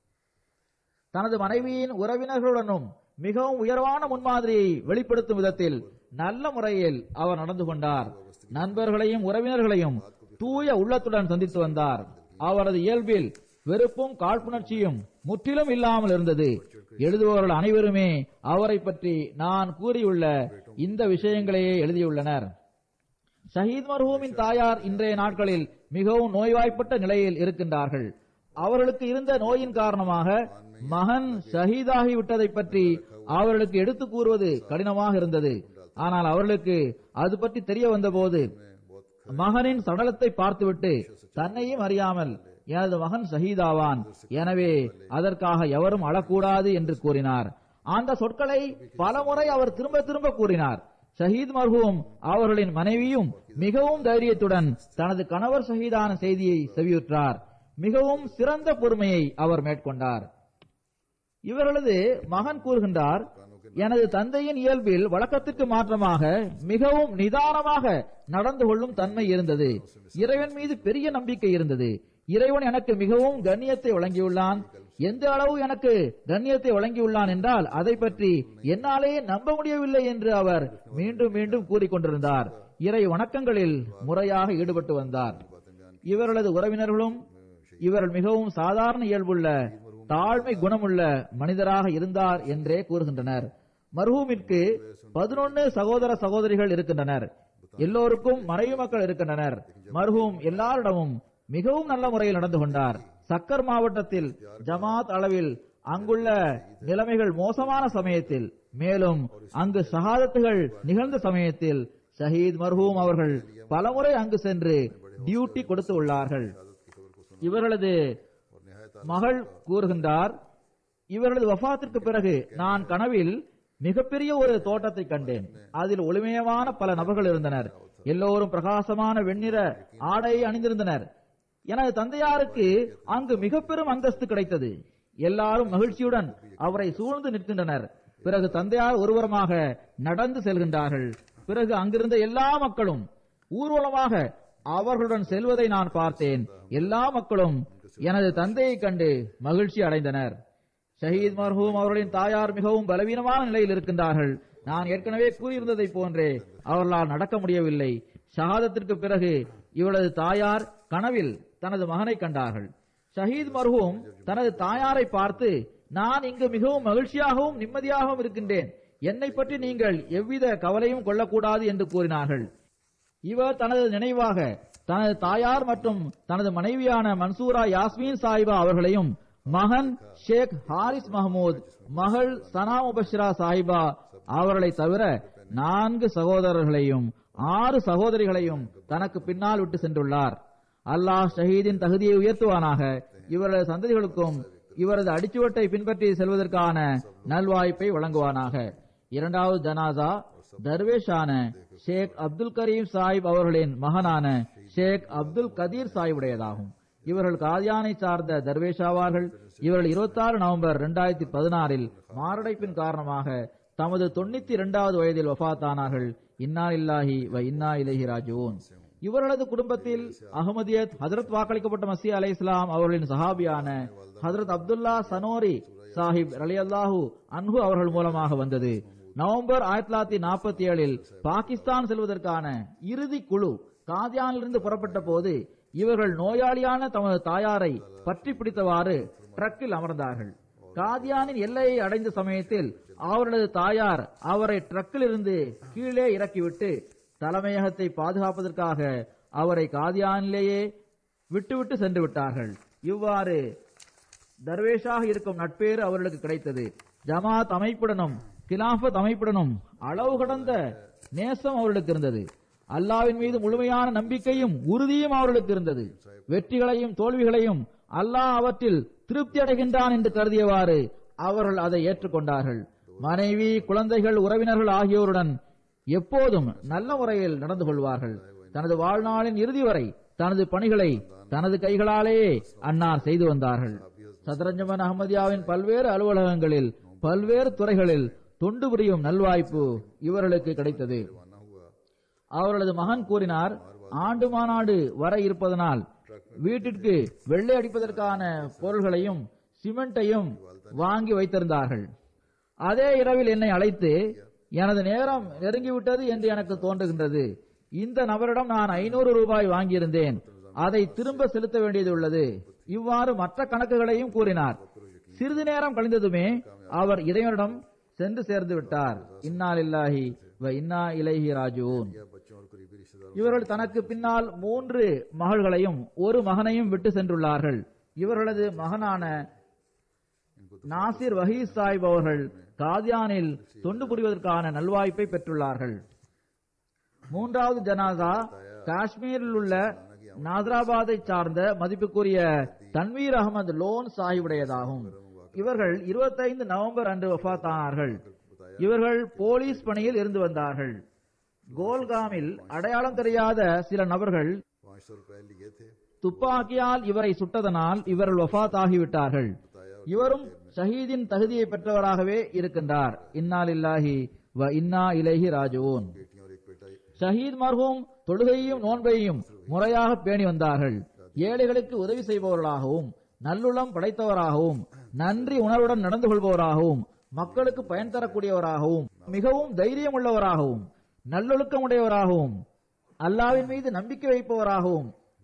தனது மனைவியின் உறவினர்களுடனும் மிகவும் உயர்வான முன்மாதிரியை வெளிப்படுத்தும் விதத்தில் நல்ல முறையில் அவர் நடந்து கொண்டார் நண்பர்களையும் உறவினர்களையும் தூய உள்ளத்துடன் சந்தித்து வந்தார் அவரது இயல்பில் வெறுப்பும் காழ்ப்புணர்ச்சியும் முற்றிலும் இல்லாமல் இருந்தது எழுதுபவர்கள் அனைவருமே அவரை பற்றி நான் கூறியுள்ள இந்த விஷயங்களையே எழுதியுள்ளனர் ஷஹீத் மர்ஹூமின் தாயார் இன்றைய நாட்களில் மிகவும் நோய்வாய்ப்பட்ட நிலையில் இருக்கின்றார்கள் அவர்களுக்கு இருந்த நோயின் காரணமாக மகன் ஷஹீதாகி விட்டதை பற்றி அவர்களுக்கு எடுத்து கூறுவது கடினமாக இருந்தது ஆனால் அவர்களுக்கு அது பற்றி தெரிய வந்தபோது மகனின் சடலத்தை பார்த்துவிட்டு தன்னையும் அறியாமல் எனது மகன் ஷஹீதாவான் எனவே அதற்காக எவரும் அழக்கூடாது என்று கூறினார் அந்த சொற்களை பலமுறை அவர் திரும்ப திரும்ப கூறினார் ஷஹீத் மர்ஹூம் அவர்களின் மனைவியும் மிகவும் தைரியத்துடன் தனது கணவர் ஷஹீதான செய்தியை செவியுற்றார் மிகவும் சிறந்த பொறுமையை அவர் மேற்கொண்டார் இவர்களது மகன் கூறுகின்றார் எனது தந்தையின் இயல்பில் வழக்கத்திற்கு மாற்றமாக மிகவும் நிதானமாக நடந்து கொள்ளும் தன்மை இருந்தது இறைவன் மீது பெரிய நம்பிக்கை இருந்தது இறைவன் எனக்கு மிகவும் கண்ணியத்தை வழங்கியுள்ளான் எந்த அளவு எனக்கு கண்ணியத்தை வழங்கியுள்ளான் என்றால் அதை பற்றி என்னாலே நம்ப முடியவில்லை என்று அவர் மீண்டும் மீண்டும் கூறிக்கொண்டிருந்தார் இறை வணக்கங்களில் முறையாக ஈடுபட்டு வந்தார் இவர்களது உறவினர்களும் இவர்கள் மிகவும் சாதாரண இயல்புள்ள தாழ்மை குணமுள்ள மனிதராக இருந்தார் என்றே கூறுகின்றனர் மர்ஹூமிற்கு பதினொன்னு சகோதர சகோதரிகள் இருக்கின்றனர் எல்லோருக்கும் மனைவி மக்கள் இருக்கின்றனர் மர்ஹூம் எல்லாரிடமும் மிகவும் நல்ல முறையில் நடந்து கொண்டார் சக்கர் மாவட்டத்தில் ஜமாத் அளவில் அங்குள்ள நிலைமைகள் மோசமான சமயத்தில் மேலும் அங்கு ஷஹாதத்துகள் நிகழ்ந்த சமயத்தில் ஷஹீத் மர்ஹூம் அவர்கள் பலமுறை அங்கு சென்று டியூட்டி கொடுத்து உள்ளார்கள் இவர்களது மகள் கூறுகின்றார் இவர்களது வஃபாத்திற்கு பிறகு நான் கனவில் மிகப்பெரிய ஒரு தோட்டத்தை கண்டேன் அதில் ஒளிமயமான பல நபர்கள் இருந்தனர் எல்லோரும் பிரகாசமான வெண்ணிற ஆடையை அணிந்திருந்தனர் எனது தந்தையாருக்கு அங்கு மிக பெரும் அந்தஸ்து கிடைத்தது எல்லாரும் மகிழ்ச்சியுடன் அவரை சூழ்ந்து நிற்கின்றனர் பிறகு தந்தையார் ஒருவரமாக நடந்து செல்கின்றார்கள் பிறகு அங்கிருந்த எல்லா மக்களும் ஊர்வலமாக அவர்களுடன் செல்வதை நான் பார்த்தேன் எல்லா மக்களும் எனது தந்தையை கண்டு மகிழ்ச்சி அடைந்தனர் ஷஹீத் மர்ஹூம் அவர்களின் தாயார் மிகவும் பலவீனமான நிலையில் இருக்கின்றார்கள் நான் ஏற்கனவே கூறியிருந்ததை போன்றே அவர்களால் நடக்க முடியவில்லை ஷஹாதத்திற்கு பிறகு இவளது தாயார் கனவில் தனது மகனை கண்டார்கள் ஷஹீத் மர்ஹூம் தனது தாயாரை பார்த்து நான் இங்கு மிகவும் மகிழ்ச்சியாகவும் நிம்மதியாகவும் இருக்கின்றேன் என்னை பற்றி நீங்கள் எவ்வித கவலையும் கொள்ளக்கூடாது என்று கூறினார்கள் இவர் தனது நினைவாக தனது தாயார் மற்றும் தனது மனைவியான மன்சூரா யாஸ்மீன் சாஹிபா அவர்களையும் மகன் ஷேக் ஹாரிஸ் மஹமூத் மகள் சனா முபஷ்ரா சாஹிபா அவர்களை தவிர நான்கு சகோதரர்களையும் ஆறு சகோதரிகளையும் தனக்கு பின்னால் விட்டு சென்றுள்ளார் அல்லாஹ் ஷஹீதின் தகுதியை உயர்த்துவானாக இவரது சந்ததிகளுக்கும் இவரது அடிச்சுவட்டை பின்பற்றி செல்வதற்கான நல்வாய்ப்பை வழங்குவானாக இரண்டாவது ஜனாசா தர்வேஷான ஷேக் அப்துல் கரீம் சாஹிப் அவர்களின் மகனான ஷேக் அப்துல் கதீர் சாஹிபுடையதாகும் இவர்கள் காதியானை சார்ந்த தர்வேஷாவார்கள் இவர்கள் 26 நவம்பர் 2016 பதினாறில் மாரடைப்பின் காரணமாக தமது தொண்ணூத்தி இரண்டாவது வயதில் வஃபாத்தானார்கள் இன்னா இல்லாஹி வ இன்னா இலஹி ராஜுவோன் இவர்களது குடும்பத்தில் அகமதியத் ஹஜரத் வாக்களிக்கப்பட்ட மசி அலை இஸ்லாம் அவர்களின் சஹாபியான ஹஜரத் அப்துல்லா சனோரி சாஹிப் ரலியல்லாஹு அன்ஹு அவர்கள் மூலமாக வந்தது நவம்பர் ஆயிரத்தி தொள்ளாயிரத்தி நாற்பத்தி ஏழில் பாகிஸ்தான் செல்வதற்கான இறுதி குழு காதியானிலிருந்து புறப்பட்ட போது இவர்கள் நோயாளியான தமது தாயாரை பற்றி பிடித்தவாறு ட்ரக்கில் அமர்ந்தார்கள் காதியானின் எல்லையை அடைந்த சமயத்தில் அவர்களது தாயார் அவரை ட்ரக்கில் இருந்து கீழே இறக்கிவிட்டு தலைமையகத்தை பாதுகாப்பதற்காக அவரை காதியானிலேயே விட்டுவிட்டு சென்று விட்டார்கள் இவ்வாறு தர்வேஷாக இருக்கும் நட்பேறு அவர்களுக்கு கிடைத்தது ஜமாத் அமைப்புடனும் கிலாஃபத் அமைப்புடனும் அளவு கடந்த நேசம் அவர்களுக்கு இருந்தது அல்லாவின் மீது முழுமையான நம்பிக்கையும் உறுதியும் அவர்களுக்கு இருந்தது வெற்றிகளையும் தோல்விகளையும் அல்லாஹ் அவற்றில் திருப்தி அடைகின்றான் என்று கருதியவாறு அவர்கள் அதை ஏற்றுக்கொண்டார்கள் மனைவி குழந்தைகள் உறவினர்கள் ஆகியோருடன் எப்போதும் நல்ல முறையில் நடந்து கொள்வார்கள் தனது வாழ்நாளின் இறுதி வரை தனது பணிகளை தனது கைகளாலேயே அன்னார் செய்து வந்தார்கள் சதரஞ்சமன் அகமதியாவின் பல்வேறு அலுவலகங்களில் பல்வேறு துறைகளில் தொண்டு புரியும் நல்வாய்ப்பு இவர்களுக்கு கிடைத்தது அவர்களது மகன் கூறினார் ஆண்டு மாநாடு வர இருப்பதனால் வீட்டிற்கு வெள்ளை அடிப்பதற்கான பொருள்களையும் சிமெண்டையும் வாங்கி வைத்திருந்தார்கள் அதே இரவில் என்னை அழைத்து எனது நேரம் நெருங்கிவிட்டது என்று எனக்கு தோன்றுகின்றது இந்த நபரிடம் நான் ஐநூறு ரூபாய் வாங்கியிருந்தேன் அதை திரும்ப செலுத்த வேண்டியது உள்ளது இவ்வாறு மற்ற கணக்குகளையும் கூறினார் சிறிது நேரம் கழிந்ததுமே அவர் இறைவனிடம் சென்று சேர்ந்து விட்டார் இன்னாலில்லாஹி வ இன்னா இலைஹி ராஜூன் बच्चों और करीबी रिश्तेदारों இவர்கள் தனக்கு பின்னால் மூன்று மகள்களையும் ஒரு மகனையும் விட்டு சென்றுள்ளார்கள் இவர்களது மகனான நாசிர் வஹீஸ் சாஹிப் அவர்கள் காதியானில் தொண்டு புரிவதற்கான நல்வாய்ப்பை பெற்றுள்ளார்கள் மூன்றாவது ஜனாசா காஷ்மீரில் உள்ள நாதராபாத்தை சார்ந்த மதிப்புக்குரிய தன்வீர் அகமது லோன் சாஹிபுடையதாகும் இவர்கள் 25 நவம்பர் அன்று வஃபாத்தானார்கள் இவர்கள் போலீஸ் பணியில் இருந்து வந்தார்கள் கோல்காமில் அடையாளம் தெரியாத சில நபர்கள் पाँच सौ रुपए लिए थे துப்பாக்கியால் இவரை சுட்டதனால் இவர்கள் வஃபாத் ஆகிவிட்டார்கள் இவரும் ஷஹீதின் தகுதியை பெற்றவராகவே இருக்கின்றார் இன்னாலில்லாஹி வ இன்னா இலைஹி ராஜுவூன் बेटियां और एक बेटा ஷஹீத் மர்ஹூம் தொழுகையும் நோன்பையும் முறையாக பேணி வந்தார்கள் ஏழைகளுக்கு உதவி செய்பவர்களாகவும் நல்லுளம் படைத்தவராகவும் நன்றி உணர்வுடன் நடந்து கொள்பவராகவும் மக்களுக்கு பயன் தரக்கூடியவராகவும் மிகவும் தைரியம் உள்ளவராகவும் நல்லொழுக்கமுடையவராகவும் அல்லாவின் மீது நம்பிக்கை வைப்பவராகவும்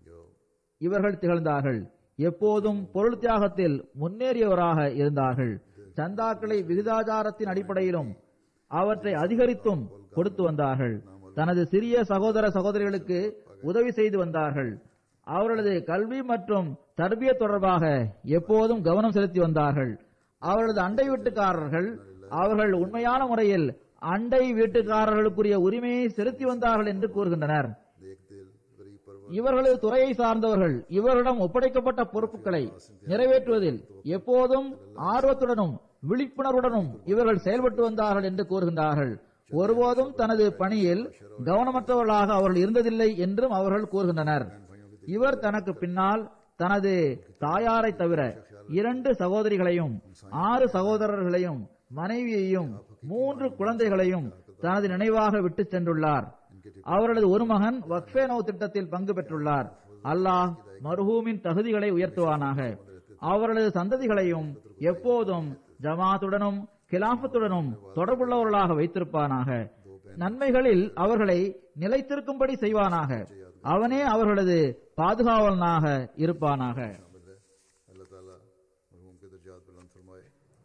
இவர்கள் திகழ்ந்தார்கள் எப்போதும் பொருள் தியாகத்தில் முன்னேறியவராக இருந்தார்கள் சந்தாக்களை விகிதாச்சாரத்தின் அடிப்படையிலும் அவற்றை அதிகரித்தும் கொடுத்து வந்தார்கள் தனது சிறிய சகோதர சகோதரிகளுக்கு உதவி செய்து வந்தார்கள் அவர்களது கல்வி மற்றும் தர்பிய தொடர்பாக எப்போதும் கவனம் செலுத்தி வந்தார்கள் அவர்களது அண்டை வீட்டுக்காரர்கள் அவர்கள் உண்மையான முறையில் அண்டை வீட்டுக்காரர்களுக்குரிய உரிமையை செலுத்தி வந்தார்கள் என்று கூறுகின்றனர் नेक दिल गरीब परवर இவர்களது துறையை சார்ந்தவர்கள் இவரிடம் ஒப்படைக்கப்பட்ட பொறுப்புகளை நிறைவேற்றுவதில் எப்போதும் ஆர்வத்துடனும் விழிப்புணர்வுடனும் இவர்கள் செயல்பட்டு வந்தார்கள் என்று கூறுகின்றார்கள் ஒருபோதும் தனது பணியில் கவனமற்றவர்களாக அவர்கள் இருந்ததில்லை என்றும் அவர்கள் கூறுகின்றனர் இவர் தனக்கு பின்னால் தனது தாயாரை தவிர இரண்டு சகோதரிகளையும் ஆறு சகோதரர்களையும் மனைவியையும் மூன்று குழந்தைகளையும் தனது நினைவாக விட்டு சென்றுள்ளார் அவர்களது ஒரு மகன் வக்ஃபே நோ திட்டத்தில் பங்கு பெற்றுள்ளார் அல்லாஹ் மர்ஹூமின் தகுதிகளை உயர்த்துவானாக அவர்களது சந்ததிகளையும் எப்போதும் ஜமாத்துடனும் கிலாஃபத்துடனும் தொடர்புள்ளவர்களாக வைத்திருப்பானாக நன்மைகளில் அவர்களை நிலைத்திருக்கும்படி செய்வானாக அவனே அவர்களது பாதுகாவலனாக இருப்பானாக अल्लाह ताला मरहूम के दर्जात बुलंद फरमाए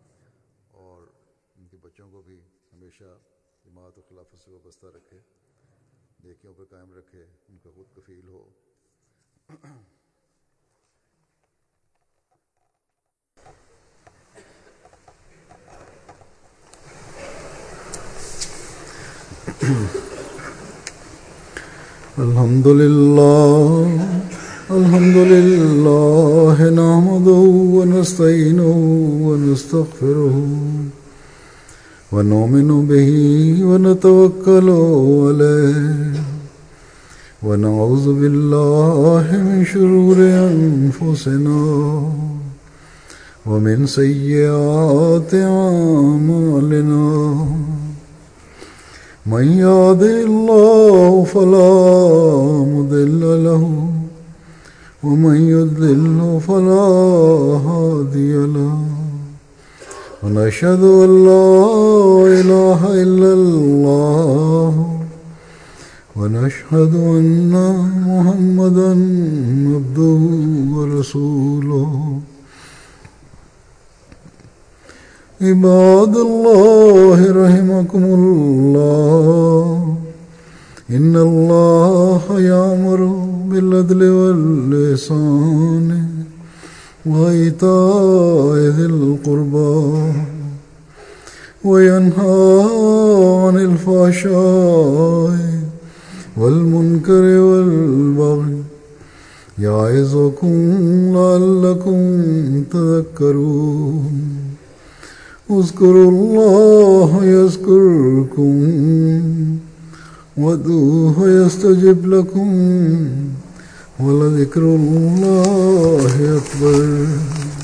और उनके बच्चों को भी हमेशा जमात और खिलाफत से वाबस्ता रखे नेकियों पर कायम रखे उनका खुद कफील हो الحمد لله الحمد لله نحمده ونستعينه ونستغفره ونؤمن به ونتوكل عليه ونعوذ بالله من شرور أنفسنا ومن سيئات أعمالنا من يهده الله فلا مضل له ومن يضلل فلا هادي له ونشهد أن لا إله إلا الله ونشهد أن محمدا عبده ورسوله عباد الله رحمكم الله إن الله يأمر بالعدل واللسان وإيتاء ذي القربى وينهى عن الفحشاء والمنكر والبغي يعظكم لعلكم تذكرون اذكروا الله يذكركم وادعوه يستجب لكم ولذكر الله أكبر